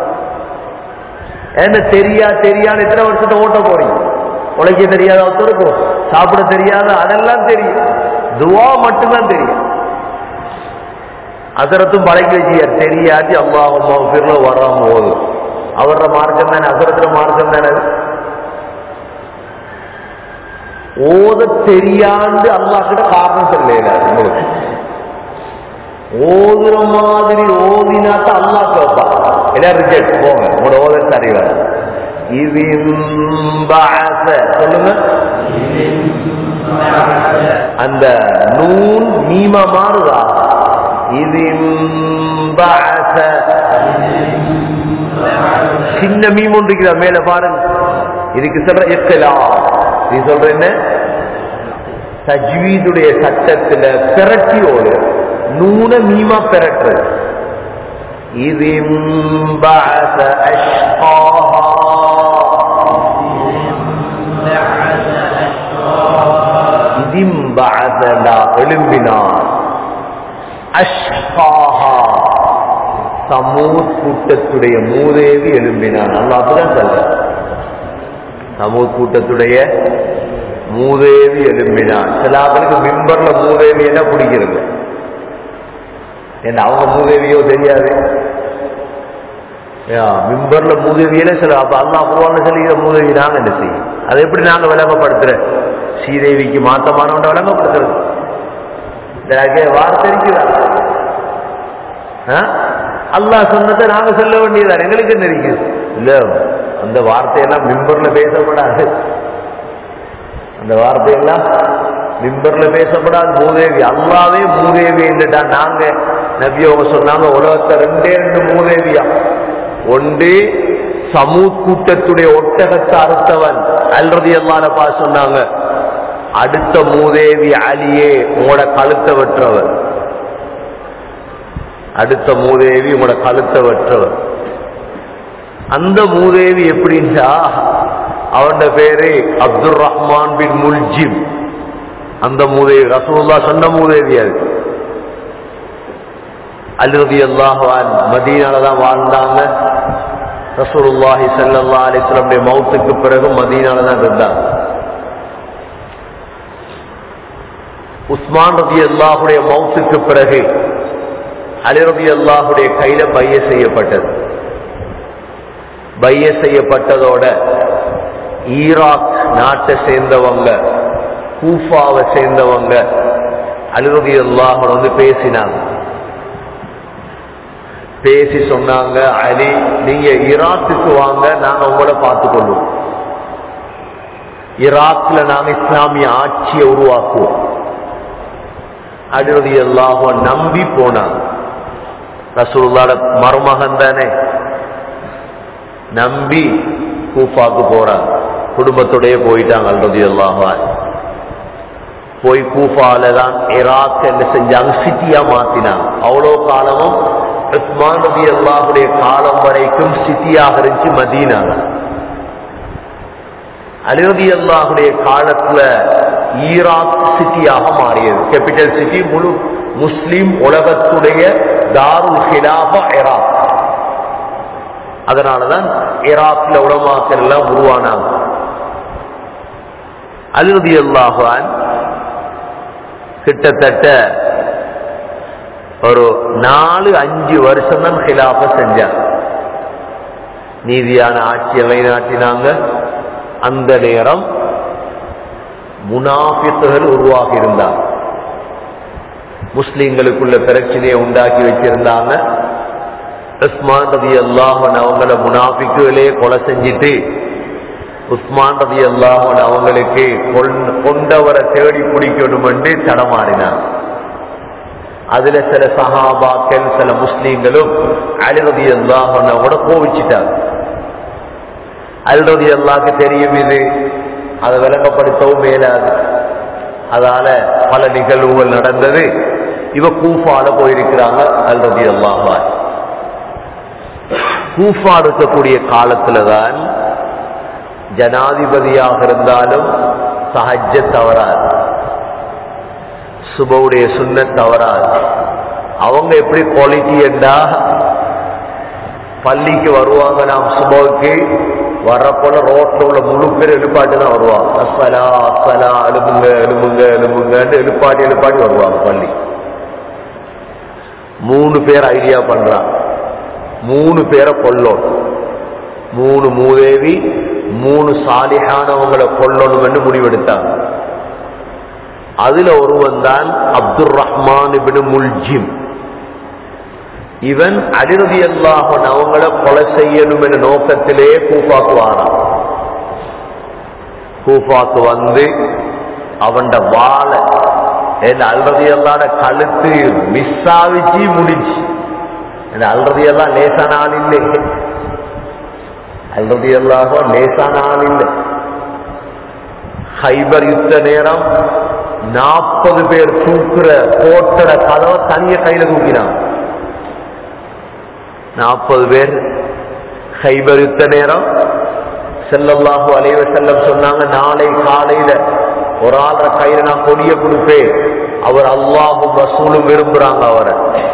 ஏன்னா தெரியா தெரியான்னு எத்தனை வருஷத்தை ஓட்ட போறீங்க உழைக்க தெரியாத ஒருத்தருக்கும் சாப்பிட தெரியாத அதெல்லாம் தெரியும் துவா மட்டும்தான் தெரியும் அசரத்தும் பழகி வச்சியார் தெரியாட்டி அல்லாஹ் மகஃபிர்ல வராம போது அவரோட மார்க்கம் தானே அசரத்துல மார்க்கம் தானே அது? ஓத தெரியாண்டு அல்லாஹ் கிட்ட காரணம் சொல்லல உங்களுக்கு ஓதுற மாதிரி ஓதினாத்த அல்லாஹ் கேட்பா எல்லாம் ரிஜெக்ட் போங்க உங்களோட ஓத சரிவார் இது சொல்லுங்க அந்த நூன் மீமா மாறுதா இது சின்ன மீம் ஒன்று இருக்குதா மேல பாருங்க இதுக்கு சொல்ற எத்தலா நீ சொல்ற என்ன தஜ்வீதுடைய சட்டத்துல பெரட்டி ஓடு நூன மீமா பெரட்டுறது இது எழும்பினான் அஷ்காஹா சமூத் கூட்டத்துடைய மூதேவி எழும்பினான் நல்லா அப்படிதான் சொல்ற சமூத் கூட்டத்துடைய மூதேவி எழும்பினான் சில ஆட்களுக்கு மிம்பர்ல மூதேவி என்ன பிடிக்கிறது என்ன அவங்க மூதேவியோ தெரியாது யா, மிம்பர்ல மூதேவியில சில அப்ப அல்லா குருவான சொல்லிக்கிற மூதேவி நாங்க என்ன செய்யும் அதை எப்படி நாங்க விளங்கப்படுத்துற ஸ்ரீதேவிக்கு மாத்தமானவன் விளங்கப்படுத்துறது இந்த வார்த்தை இருக்குதா ஆ? அல்லாஹ் சொன்னதை நாங்க சொல்ல வேண்டியதான் எங்களுக்கு என்ன இருக்குது இல்ல அந்த வார்த்தையெல்லாம் மிம்பர்ல பேசப்படாது அந்த வார்த்தையெல்லாம் மிம்பர்ல பேசப்படாது மூதேவி அல்லாவே மூதேவி இல்லட்டா நாங்க நபி அவங்க சொன்னாங்க உலகத்தை ரெண்டே ரெண்டு மூதேவியா ஒன்று சமூத் கூட்டத்துடைய ஒட்டகத்தை அறுத்தவன் அல்றது எல்லாரப்பா சொன்னாங்க அடுத்த மூதேவி அலியே உங்களோட கழுத்தை வெற்றவர் அடுத்த மூதேவி உங்களோட கழுத்தை வெற்றவர் அந்த மூதேவி எப்படின்னா அவன் பேரு அப்துல் ரஹ்மான் பின் முல்ஜிம் அந்த மூதேவி ரசூல்லா சொன்ன மூதேவி அது அல்ரதி அல்லாஹான் மதீனால தான் வாழ்ந்தாங்க ரசூலுல்லாஹி ஸல்லல்லாஹு அலைஹி வஸல்லம் மௌத்துக்கு பிறகு மதீனால தான் இருந்தாங்க உஸ்மான் ரதி அல்லாஹுடைய மௌத்துக்கு பிறகு அலி ரதி அல்லாஹுடைய கையில பைய செய்யப்பட்டது பைய செய்யப்பட்டதோட ஈராக் நாட்டை சேர்ந்தவங்க கூஃபாவை சேர்ந்தவங்க அலிரதி அல்லாஹோட வந்து பேசினாங்க பேசி சொன்னாங்க அலி நீங்க ஈராக்குக்கு வாங்க நாங்க உங்களை பார்த்து கொள்வோம் ஈராக்ல நாங்க இஸ்லாமிய ஆட்சியை உருவாக்குவோம் அலிரதி அல்லாஹோ நம்பி போனாங்க ரசூலுல்லாட மருமகன் தானே நம்பி கூஃபாக்கு போறாங்க குடும்பத்துடைய போயிட்டாங்க அல்ரதி அல்லாஹான் போய் கூஃபால தான் இராக் என்ன செஞ்சாங்க சிட்டியா மாத்தினாங்க அவ்வளோ காலமும் உஸ்மான் ரதி அல்லாஹுடைய காலம் வரைக்கும் சிட்டியாக இருந்துச்சு மதீனா அலிரதி அல்லாஹுடைய காலத்துல ஈராக் சிட்டியாக மாறியது கேபிட்டல் சிட்டி முழு முஸ்லிம் உலகத்துடைய தாருல் ஹிலாபா இராக் அதனாலதான் ஈராக்ல உலமாக்கள் எல்லாம் உருவானாங்க அலிரதி அல்லாஹான் கிட்டத்தட்ட ஒரு நாலு அஞ்சு வருஷம் தான் ஹிலாப செஞ்சார் நீதியான ஆட்சியை நிலைநாட்டினாங்க அந்த நேரம் முனாஃபித்துகள் உருவாகி இருந்தாங்க முஸ்லிம்களுக்குள்ள பிரச்சனையை உண்டாக்கி வச்சிருந்தாங்க உஸ்மான் ரதி அல்லாஹன் அவங்கள முனாஃபிக்குகளே கொலை செஞ்சிட்டு உஸ்மான் ரதி அல்லாஹன் அவங்களுக்கு கொண்டவரை தேடி பிடிக்கணும் என்று தடமாறினார் அதுல சில சஹாபாக்கள் சில முஸ்லீம்களும் அலிரதி அல்லாஹனோட கோவிச்சிட்டாங்க அல்ரதி அல்லாக்கு தெரியும் இது அதை விளங்கப்படுத்தவும் மேலாது அதால பல நிகழ்வுகள் நடந்தது இவ கூஃபால போயிருக்கிறாங்க அல்ரதி அல்லாஹா கூஃபா இருக்கக்கூடிய காலத்துலதான் ஜனாதிபதியாக இருந்தாலும் சஹஜ தவறாது சுபவுடைய சுண்ண தவறாது அவங்க எப்படி குவாலிட்டி என்றா பள்ளிக்கு வருவாங்க நாம் சுபவுக்கு வர்றப்போல ரோட்ல உள்ள முழு பேர் எழுப்பாட்டி தான் வருவாங்க அஸ்ஸலா அஸ்ஸலா எழுப்புங்க எழுப்புங்க எழுப்புங்கன்னு எழுப்பாட்டி எழுப்பாட்டி வருவாங்க பள்ளி மூணு பேர் ஐடியா பண்றான் மூணு பேரை கொல்லணும் மூணு மூதேவி மூணு சாலிஹானவங்களை கொல்லணும்னு முடிவெடுத்தாங்க அதுல ஒருவன் தான் அப்துல் ரஹ்மான் இபின் முல்ஜிம் இவன் அடிரதி அல்லாஹன் அவங்கள கொலை செய்யணும் என்ற நோக்கத்திலே கூஃபாக்கு வாரான் கூஃபாக்கு வந்து அவன் வாழை என் அல்றதி அல்லாட கழுத்து மிஸ் ஆவிச்சு முடிச்சு என் அல்றதி எல்லாம் லேசான ஆள் இல்லை அல்றதி அல்லாஹோ லேசான ஆள் இல்லை ஹைபர் யுத்த நேரம் நாற்பது பேர் தூக்குற கோட்டட கதவை தனிய கையில தூக்கினான் நாற்பது பேர் ஹைபர் யுத்த நேரம் செல்லல்லாஹு அலைவ செல்லம் சொன்னாங்க நாளை காலையில ஒரு ஆள்ற கையில நான் கொடிய கொடுப்பேன் அவர் அல்லாஹும் ரசூலும் விரும்புறாங்க அவரை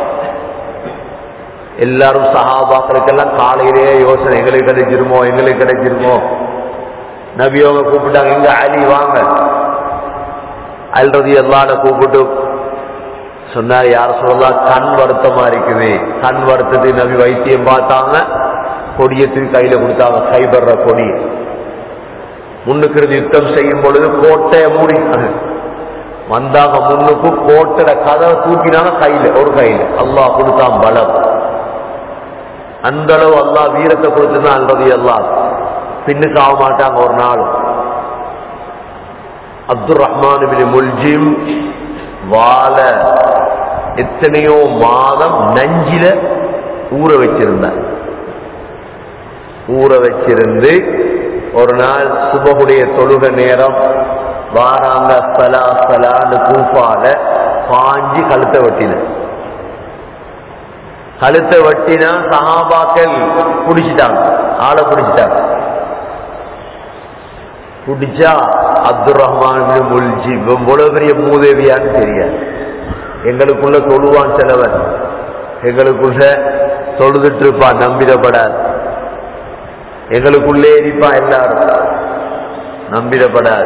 எல்லாரும் சஹாபாக்களுக்கெல்லாம் காலையிலேயே யோசனை எங்களுக்கு கிடைச்சிருமோ எங்களுக்கு கிடைச்சிருமோ நபியவங்க கூப்பிட்டாங்க எங்க அலி வாங்க அல்றது எல்லாட கூப்பிட்டு சொன்னார் யார் சொல்லலாம் கண் வருத்தமா இருக்குது கண் வருத்தத்தை நபி வைத்தியம் பார்த்தாங்க கொடியத்துக்கு கையில கொடுத்தாங்க கைபர்ற கொடி முன்னுக்கு யுத்தம் செய்யும் பொழுது கோட்டையை மூடிட்டாங்க வந்தாங்க முன்னுக்கு கோட்டட கதவை தூக்கினாங்க கையில ஒரு கையில அல்லாஹ் கொடுத்தான் பலம் அந்த அளவு அல்லா வீரத்தை கொடுத்துதான் அல்றது எல்லாம் பின்னுக்கு ஆக மாட்டாங்க ஒரு நாள் அப்துல் ரஹ்மான் முல்ஜிம் வாழ எத்தனையோ மாதம் நஞ்சில ஊற வச்சிருந்தார் ஊற வச்சிருந்து ஒரு நாள் சுபகுடைய தொழுக நேரம் வாராங்க சலா சலான்னு கூப்பால பாஞ்சி கழுத்தை வெட்டின கழுத்தை வெட்டினா சஹாபாக்கள் பிடிச்சிட்டாங்க ஆளை பிடிச்சிட்டாங்க பிடிச்சா அப்துல் ரஹ்மான் முல்ஜி இவ்வளவு பெரிய மூதேவியான்னு தெரியாது எங்களுக்குள்ள தொழுவான் செலவன் எங்களுக்குள்ள தொழுதுட்டு இருப்பான் நம்பிடப்படாது எங்களுக்குள்ளே இருப்பான் எல்லாரும் நம்பிடப்படாது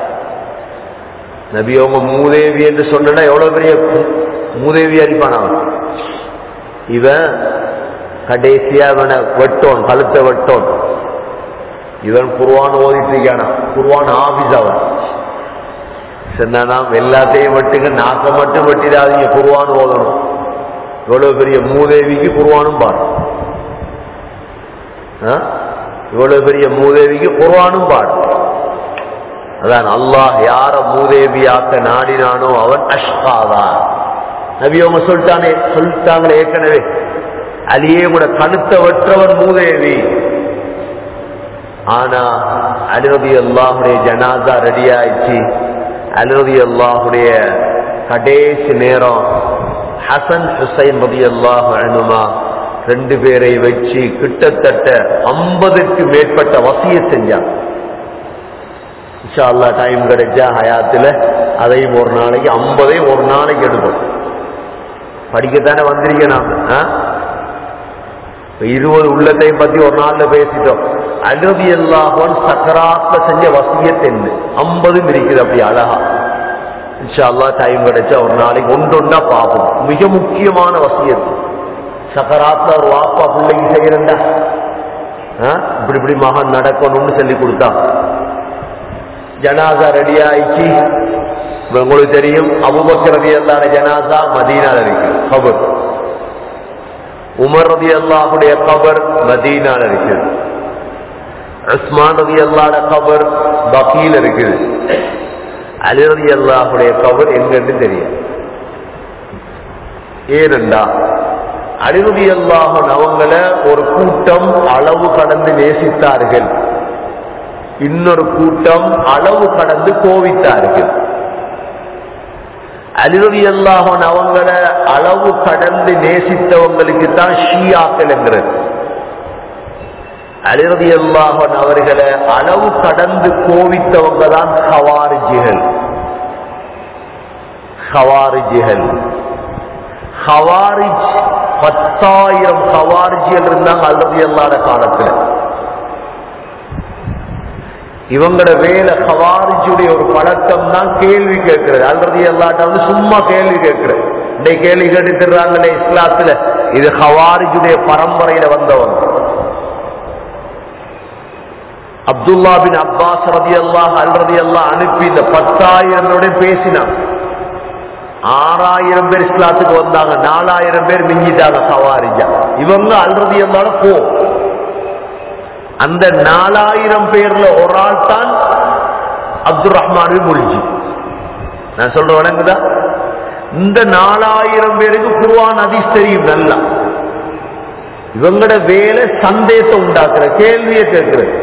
நபி அவங்க மூதேவி என்று சொன்னா எவ்வளவு பெரிய மூதேவி அடிப்பான் அவன் இவன் கடைசியா இவனை வெட்டோன் கழுத்தை வெட்டோன் இவன் குர்வான் ஓதிட்டு இருக்கானா குர்வான் ஆபீஸ் அவன் சொன்னாம் எல்லாத்தையும் வெட்டுங்க நாக்க மட்டும் வெட்டிடாதீங்க குர்வான் ஓதணும் இவ்வளவு பெரிய மூதேவிக்கு குர்வானும் பாரு இவ்வளவு பெரிய மூதேவிக்கு குர்வானும் பாடு அதான் அல்லாஹ் யார மூதேவியாக்க நாடினானோ அவன் அஷ்காதான் நபி அவங்க சொல்லிட்டானே சொல்லிட்டாங்களே ஏற்கனவே அலியே கூட கழுத்த வெற்றவன் மூதேவி ஆனா அலிரதி அல்லாஹுடைய ஜனாதா ரெடி ஆயிடுச்சு அலிரதி அல்லாஹுடைய கடைசி நேரம் ஹசன் ஹுசைன் ரதி அல்லாஹ் அனுமா ரெண்டு பேரை வச்சு கிட்டத்தட்ட ஐம்பதுக்கு மேற்பட்ட வசிய செஞ்சாங்க இன்ஷா அல்லா டைம் கிடைச்சா ஹயாத்துல அதையும் ஒரு நாளைக்கு ஐம்பதையும் ஒரு நாளைக்கு எடுப்போம் படிக்கத்தானே வந்திருக்க நாம ஆ? இப்ப இருபது உள்ளத்தையும் பத்தி ஒரு நாள்ல பேசிட்டோம் அழுதி எல்லாகும் சக்கராத்ல செஞ்ச வசியத் என்ன ஐம்பதும் இருக்குது அப்படி அழகா இன்ஷா அல்லா டைம் கிடைச்சா ஒரு நாளைக்கு ஒன்றொன்னா பார்ப்போம் மிக முக்கியமான வசியத் சக்கராத்ல ஒரு வாப்பா பிள்ளைக்கு செய்யறண்டா இப்படி இப்படி மகன் நடக்கணும்னு சொல்லி கொடுத்தான் ஜனாசா ரெடி ஆயிடுச்சு இப்ப உங்களுக்கு தெரியும் அபுபக்கர் ரதி அல்லாட ஜனாசா மதீனால இருக்கு கபர் உமர் ரதி அல்லாஹுடைய கபர் மதீனால இருக்குது உஸ்மான் ரதி அல்லாட கபர் பக்கீல் இருக்குது அலி ரதி அல்லாஹுடைய கபர் எங்கன்னு தெரியும் ஏனெண்டா அலிரதி அல்லாஹன் அவங்கள ஒரு கூட்டம் அளவு கடந்து நேசித்தார்கள் இன்னொரு கூட்டம் அளவு கடந்து கோவித்தார்கள் அலிரதி அல்லாஹன் அவங்கள அளவு கடந்து நேசித்தவங்களுக்கு தான் ஷியாக்கள் என்கிறது அலிரதி அல்லாஹன் அவர்களை அளவு கடந்து கோவித்தவங்க தான் ஹவாரிஜிகள் ஹவாரிஜிகள் ஹவாரிஜ் பத்தாயிரம் ஹவாரிஜிகள் இருந்தாங்க அல்ரதி அல்லாத காலத்துல இவங்களோட வேலை ஹவாரிஜுடைய ஒரு பழக்கம் தான் கேள்வி கேட்கிறது அல்ரதி அல்லாட்ட வந்து சும்மா கேள்வி கேட்கிறது இன்னைக்கு கேள்வி கேட்டு தர்றாங்களே இஸ்லாத்துல இது ஹவாரிஜுடைய பரம்பரையில வந்தவங்க அப்துல்லா பின் அப்பாஸ் ரதி அல்லாஹ் அல் ரதி அல்லாஹ் அனுப்பி இந்த பத்தாயிரம் பேசினான் ஆறாயிரம் பேர் இஸ்லாத்துக்கு வந்தாங்க நாலாயிரம் பேர் மிஞ்சிட்டாங்க சவாரிஜா இவங்க அல்றது இருந்தாலும் போ அந்த நாலாயிரம் பேர்ல ஒரு ஆள் தான் அப்துல் ரஹ்மான் முல்ஜி நான் சொல்ற வணங்குதா இந்த நாலாயிரம் பேருக்கு குருவான் அதிஸ் தெரியும் நல்லா இவங்களோட வேலை சந்தேகத்தை உண்டாக்குற கேள்வியை கேட்கிறது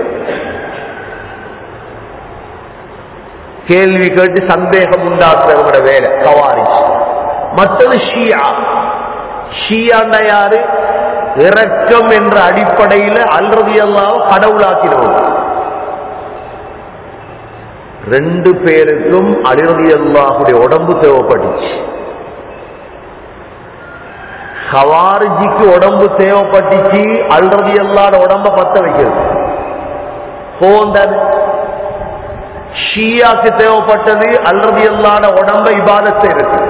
கேள்வி கேட்டு சந்தேகம் உண்டாக்குறவங்களோட வேலை கவாரிஜ் மற்றது ஷியா ஷியாண்டா யாரு இரக்கம் என்ற அடிப்படையில் அல்றது எல்லாம் கடவுளாக்கினவங்க ரெண்டு பேருக்கும் அலிரதி அல்லாஹுடைய உடம்பு தேவைப்பட்டுச்சு ஹவாரிஜிக்கு உடம்பு தேவைப்பட்டுச்சு அல்றது அல்லாத உடம்ப பத்த வைக்கிறது போந்தாது ஷியாக்கு தேவைப்பட்டது அல்றது அல்லாத உடம்ப இபாதத்தை இருக்கு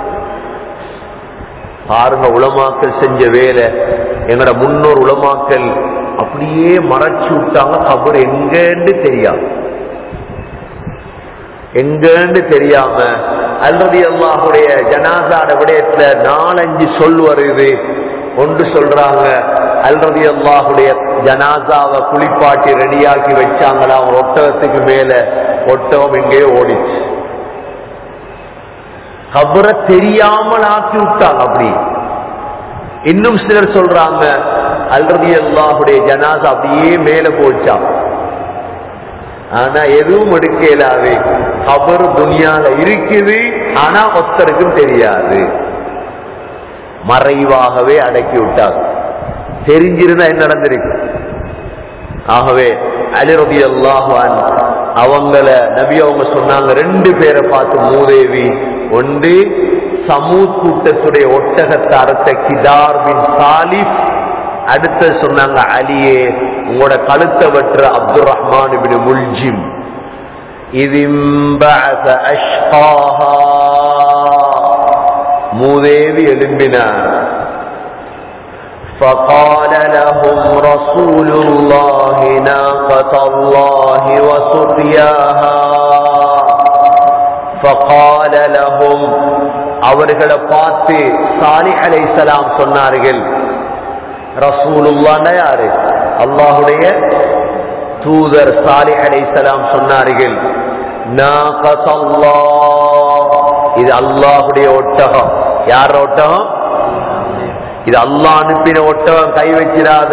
பாருங்க உளமாக்கல் செஞ்ச வேலை எங்கட முன்னோர் உளமாக்கல் அப்படியே மறைச்சு விட்டாங்க கபர் எங்கன்னு தெரியாது எங்கன்னு தெரியாம அல்றது அல்லாஹுடைய ஜனாசாட விடயத்துல நாலஞ்சு சொல் வருது ஒன்று சொல்றாங்க அல்றது அல்லாஹுடைய ஜனாசாவை குளிப்பாட்டி ரெடியாக்கி வச்சாங்களா அவங்க ஒட்டகத்துக்கு மேல ஒட்டகம் எங்கேயோ ஓடிச்சு கபரை தெரியாமல் ஆக்கி விட்டாங்க அப்படி இன்னும் சிலர் சொல்றாங்க அல்றது அல்லாஹுடைய ஜனாசா அப்படியே மேல போச்சான் ஆனா எதுவும் எடுக்க இயலாது கபர் துனியால இருக்குது ஆனா ஒத்தருக்கும் தெரியாது மறைவாகவே அடக்கி விட்டாங்க தெரிஞ்சிருந்தா என்ன நடந்திருக்கு ஆகவே அலிரதி அல்லாஹான் அவங்கள நபி அவங்க சொன்னாங்க ரெண்டு பேரை பார்த்து மூதேவி ஒன்று சமூத் கூட்டத்துடைய ஒட்டகத்தை அறுத்த கிதார் பின் சாலிப் அடுத்து சொன்னாங்க அலியே உங்களோட கழுத்தை வெற்ற அப்துல் ரஹ்மான் இபின் முல்ஜிம் இது மூதேவி எழும்பினார் فقال لهم رسول الله ناقة الله وسقياها فقال لهم அவர்களை பார்த்து சாலி அலைசலாம் சொன்னார்கள் ரசூலுல்லான்னா யாரு அல்லாஹுடைய தூதர் சாலி அலைசலாம் சொன்னார்கள் இது அல்லாஹுடைய ஒட்டகம் யார் ஒட்டகம் இது அல்லாஹ் அனுப்பின ஒட்டகம் கை வச்சிடாத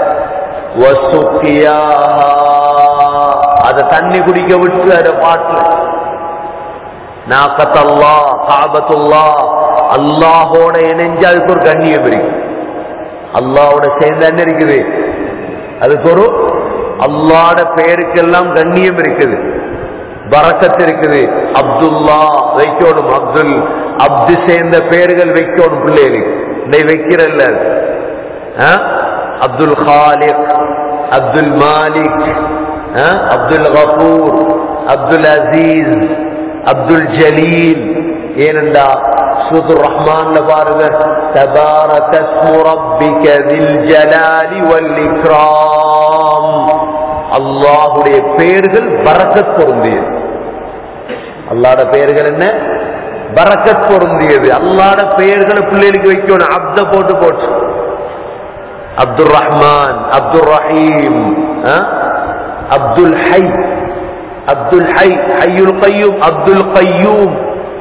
அத தண்ணி குடிக்க விட்டு அத பாட்டுல நாக்கத்தல்லா காபத்துல்லா அல்லாஹோட இணைஞ்சு அதுக்கு ஒரு கண்ணியம் இருக்கு அல்லாவோட சேர்ந்து என்ன இருக்குது அதுக்கு ஒரு அல்லாட பெயருக்கெல்லாம் கண்ணியம் இருக்குது பரக்கத் இருக்குது அப்துல்லா வைக்கணும் அப்துல் அப்து சேர்ந்த பெயர்கள் வைக்கணும் பிள்ளைகளுக்கு இன்னை வைக்கிறல்ல ஆ? அப்துல் காலிக் அப்துல் மாலிக் ஆ? அப்துல் கபூர் அப்துல் அசீஸ் அப்துல் ஜலீல் ஏனென்றா சூதுர் ரஹ்மான்ல பாருங்க தபாரக ஸ்மு ரப்பிக தில் ஜலாலி வல் இக்ராம் அல்லாஹுடைய பெயர்கள் பரக்கத் பொருந்தியது அல்லாட பெயர்கள் என்ன பரக்கத் பொருந்தியது அல்லாட பெயர்களை பிள்ளைகளுக்கு வைக்கணும் அப்த போட்டு போட்டு அப்துல் ரஹ்மான் அப்துல் ரஹீம் ஆ? அப்துல் ஹை அப்துல் ஹை ஹையுல் கையூம் அப்துல் கையூம்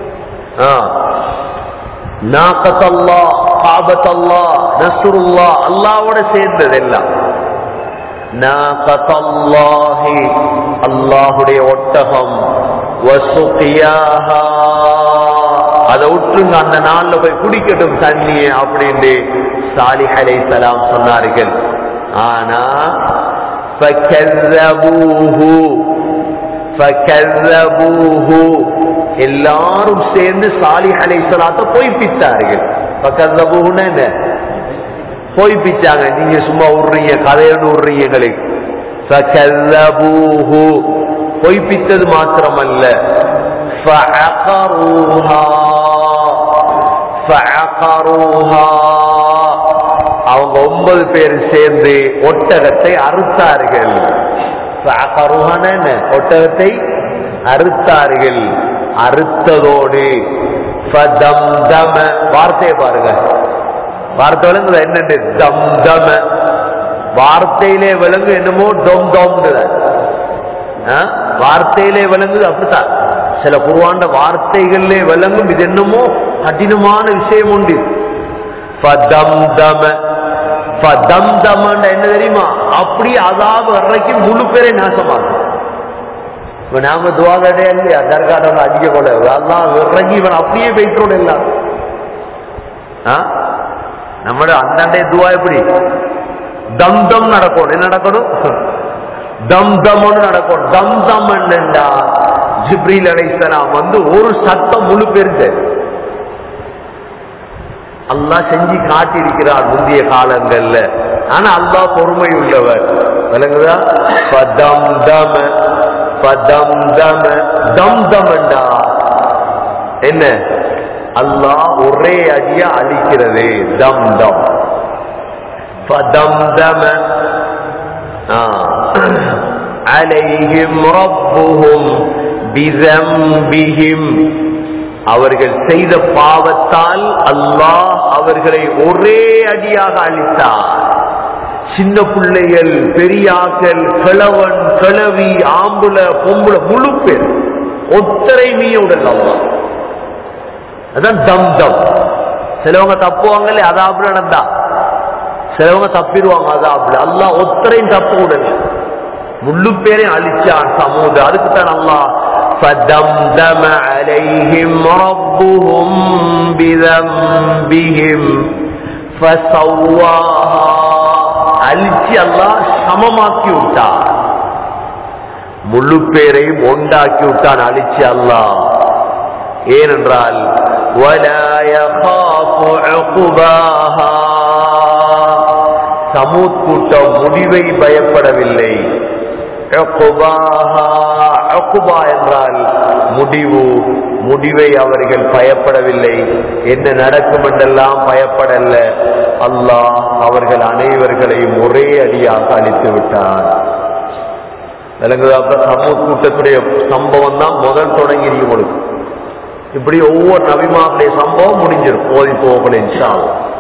நாக்கத்தல்லா காபத்தல்லா நசுருல்லா அல்லாவோட சேர்ந்தது எல்லாம் நாகத்தல்லாஹி அல்லாஹுடைய ஒட்டகம் வசுகியாஹா அதை விட்டுருங்க அந்த நாள்ல போய் குடிக்கட்டும் தண்ணியை அப்படின்னு சாலிஹ் அலைஹிஸ்ஸலாம் சொன்னார்கள் ஆனா فكذبوه فكذبوه எல்லாரும் சேர்ந்து சாலிஹ் அலைஹிஸ்ஸலாத்தை பொய்ப்பித்தார்கள் ஃபகذبوهனா என்ன பொய்ப்பிச்சாங்க நீங்க சும்மா விடுறீங்க கதையோடு விடுறீங்க எங்களுக்கு فكذبوه பொய்ப்பித்தது மாத்திரமல்ல فعقروها فعقروها அவங்க ஒன்பது பேர் சேர்ந்து ஒட்டகத்தை அறுத்தார்கள் فعقروهاன்னா என்ன ஒட்டகத்தை அறுத்தார்கள் அறுத்ததோடு فدمدم வார்த்தையை பாருங்க வார்த்தை விளங்குது என்னண்டு தம் தம வார்த்தையிலே விளங்கு என்னமோ டொம் டொம் வார்த்தையிலே விளங்குது அப்படித்தான் சில குருவாண்ட வார்த்தைகளிலே விளங்கும் இது என்னமோ கடினமான விஷயம் உண்டு ஃபதம்தம. ஃபதம்தமன்னா என்ன தெரியுமா அப்படி அதாவது வர்றதுக்கு முழு பேரை நாசமாகும் இப்ப நாம துவாகடே இல்லையா தர்காட அடிக்க கூட அதெல்லாம் இறங்கி இவன் அப்படியே போயிட்டோட எல்லாம் ஆ? നമ്മുടെ അന്നന്റെ ദുവ എപ്പടി ദം ദം നടക്കണം என்ன நடக்கணும் தம் தம்னு நடக்கும் தம் தம் என்னண்டா ஜிப்ரீல் அலைஹிஸ்ஸலாம் வந்து ஒரு சத்தம் முழு பெருந்த அல்லாஹ் செஞ்சு காட்டியிருக்கிறார் முந்தைய காலங்கள்ல ஆனா அல்லாஹ் பொறுமை உள்ளவர் விளங்குதா பதம் தம பதம் தம தம் தமண்டா என்ன அல்லாஹ் ஒரே அடியா அழிக்கிறது தம் தம் فدمدم آه. عليهم ربهم بذنبهم அவர்கள் செய்த பாவத்தால் அல்லாஹ் அவர்களை ஒரே அடியாக அழித்தார் சின்ன பிள்ளைகள் பெரியாக்கள் கிழவன் கிழவி ஆம்புல பொம்புல முழு பேர் ஒத்தரை மீயுடல் அல்லாஹ் அதான் தம் தம் சிலவங்க தப்புவாங்கல்ல அதாப்புல நடந்தா சிலவங்க தப்பிடுவாங்க அதாப்புல அல்லாஹ் ஒத்தரையும் தப்பு விடல முள்ளு பேரையும் அழிச்சான் சமூக அதுக்கு தான் அல்லாஹ் فدمدم عليهم ربهم بذنبهم فسواها அழிச்சு அல்லாஹ் சமமாக்கி விட்டான் முழு பேரையும் ஒண்டாக்கி விட்டான் அழிச்சு அல்லாஹ் ஏனென்றால் وَلَا يَخَافُ عُقْبَاهَا சமூத் கூட்டம் முடிவை பயப்படவில்லை உக்பாஹா, உக்பா என்றால் முடிவு முடிவை அவர்கள் பயப்படவில்லை என்ன நடக்கும் என்றெல்லாம் பயப்படல அல்லாஹ் அவர்கள் அனைவர்களையும் ஒரே அடியாக அழித்து விட்டார் விளங்குதா அப்ப சமூத் கூட்டத்துடைய சம்பவம் தான் முதல் தொடங்கி உங்களுக்கு இப்படி ஒவ்வொரு நபிமாவுடைய சம்பவம் முடிஞ்சிடும் ஓதி போகல இன்ஷா அல்லாஹ்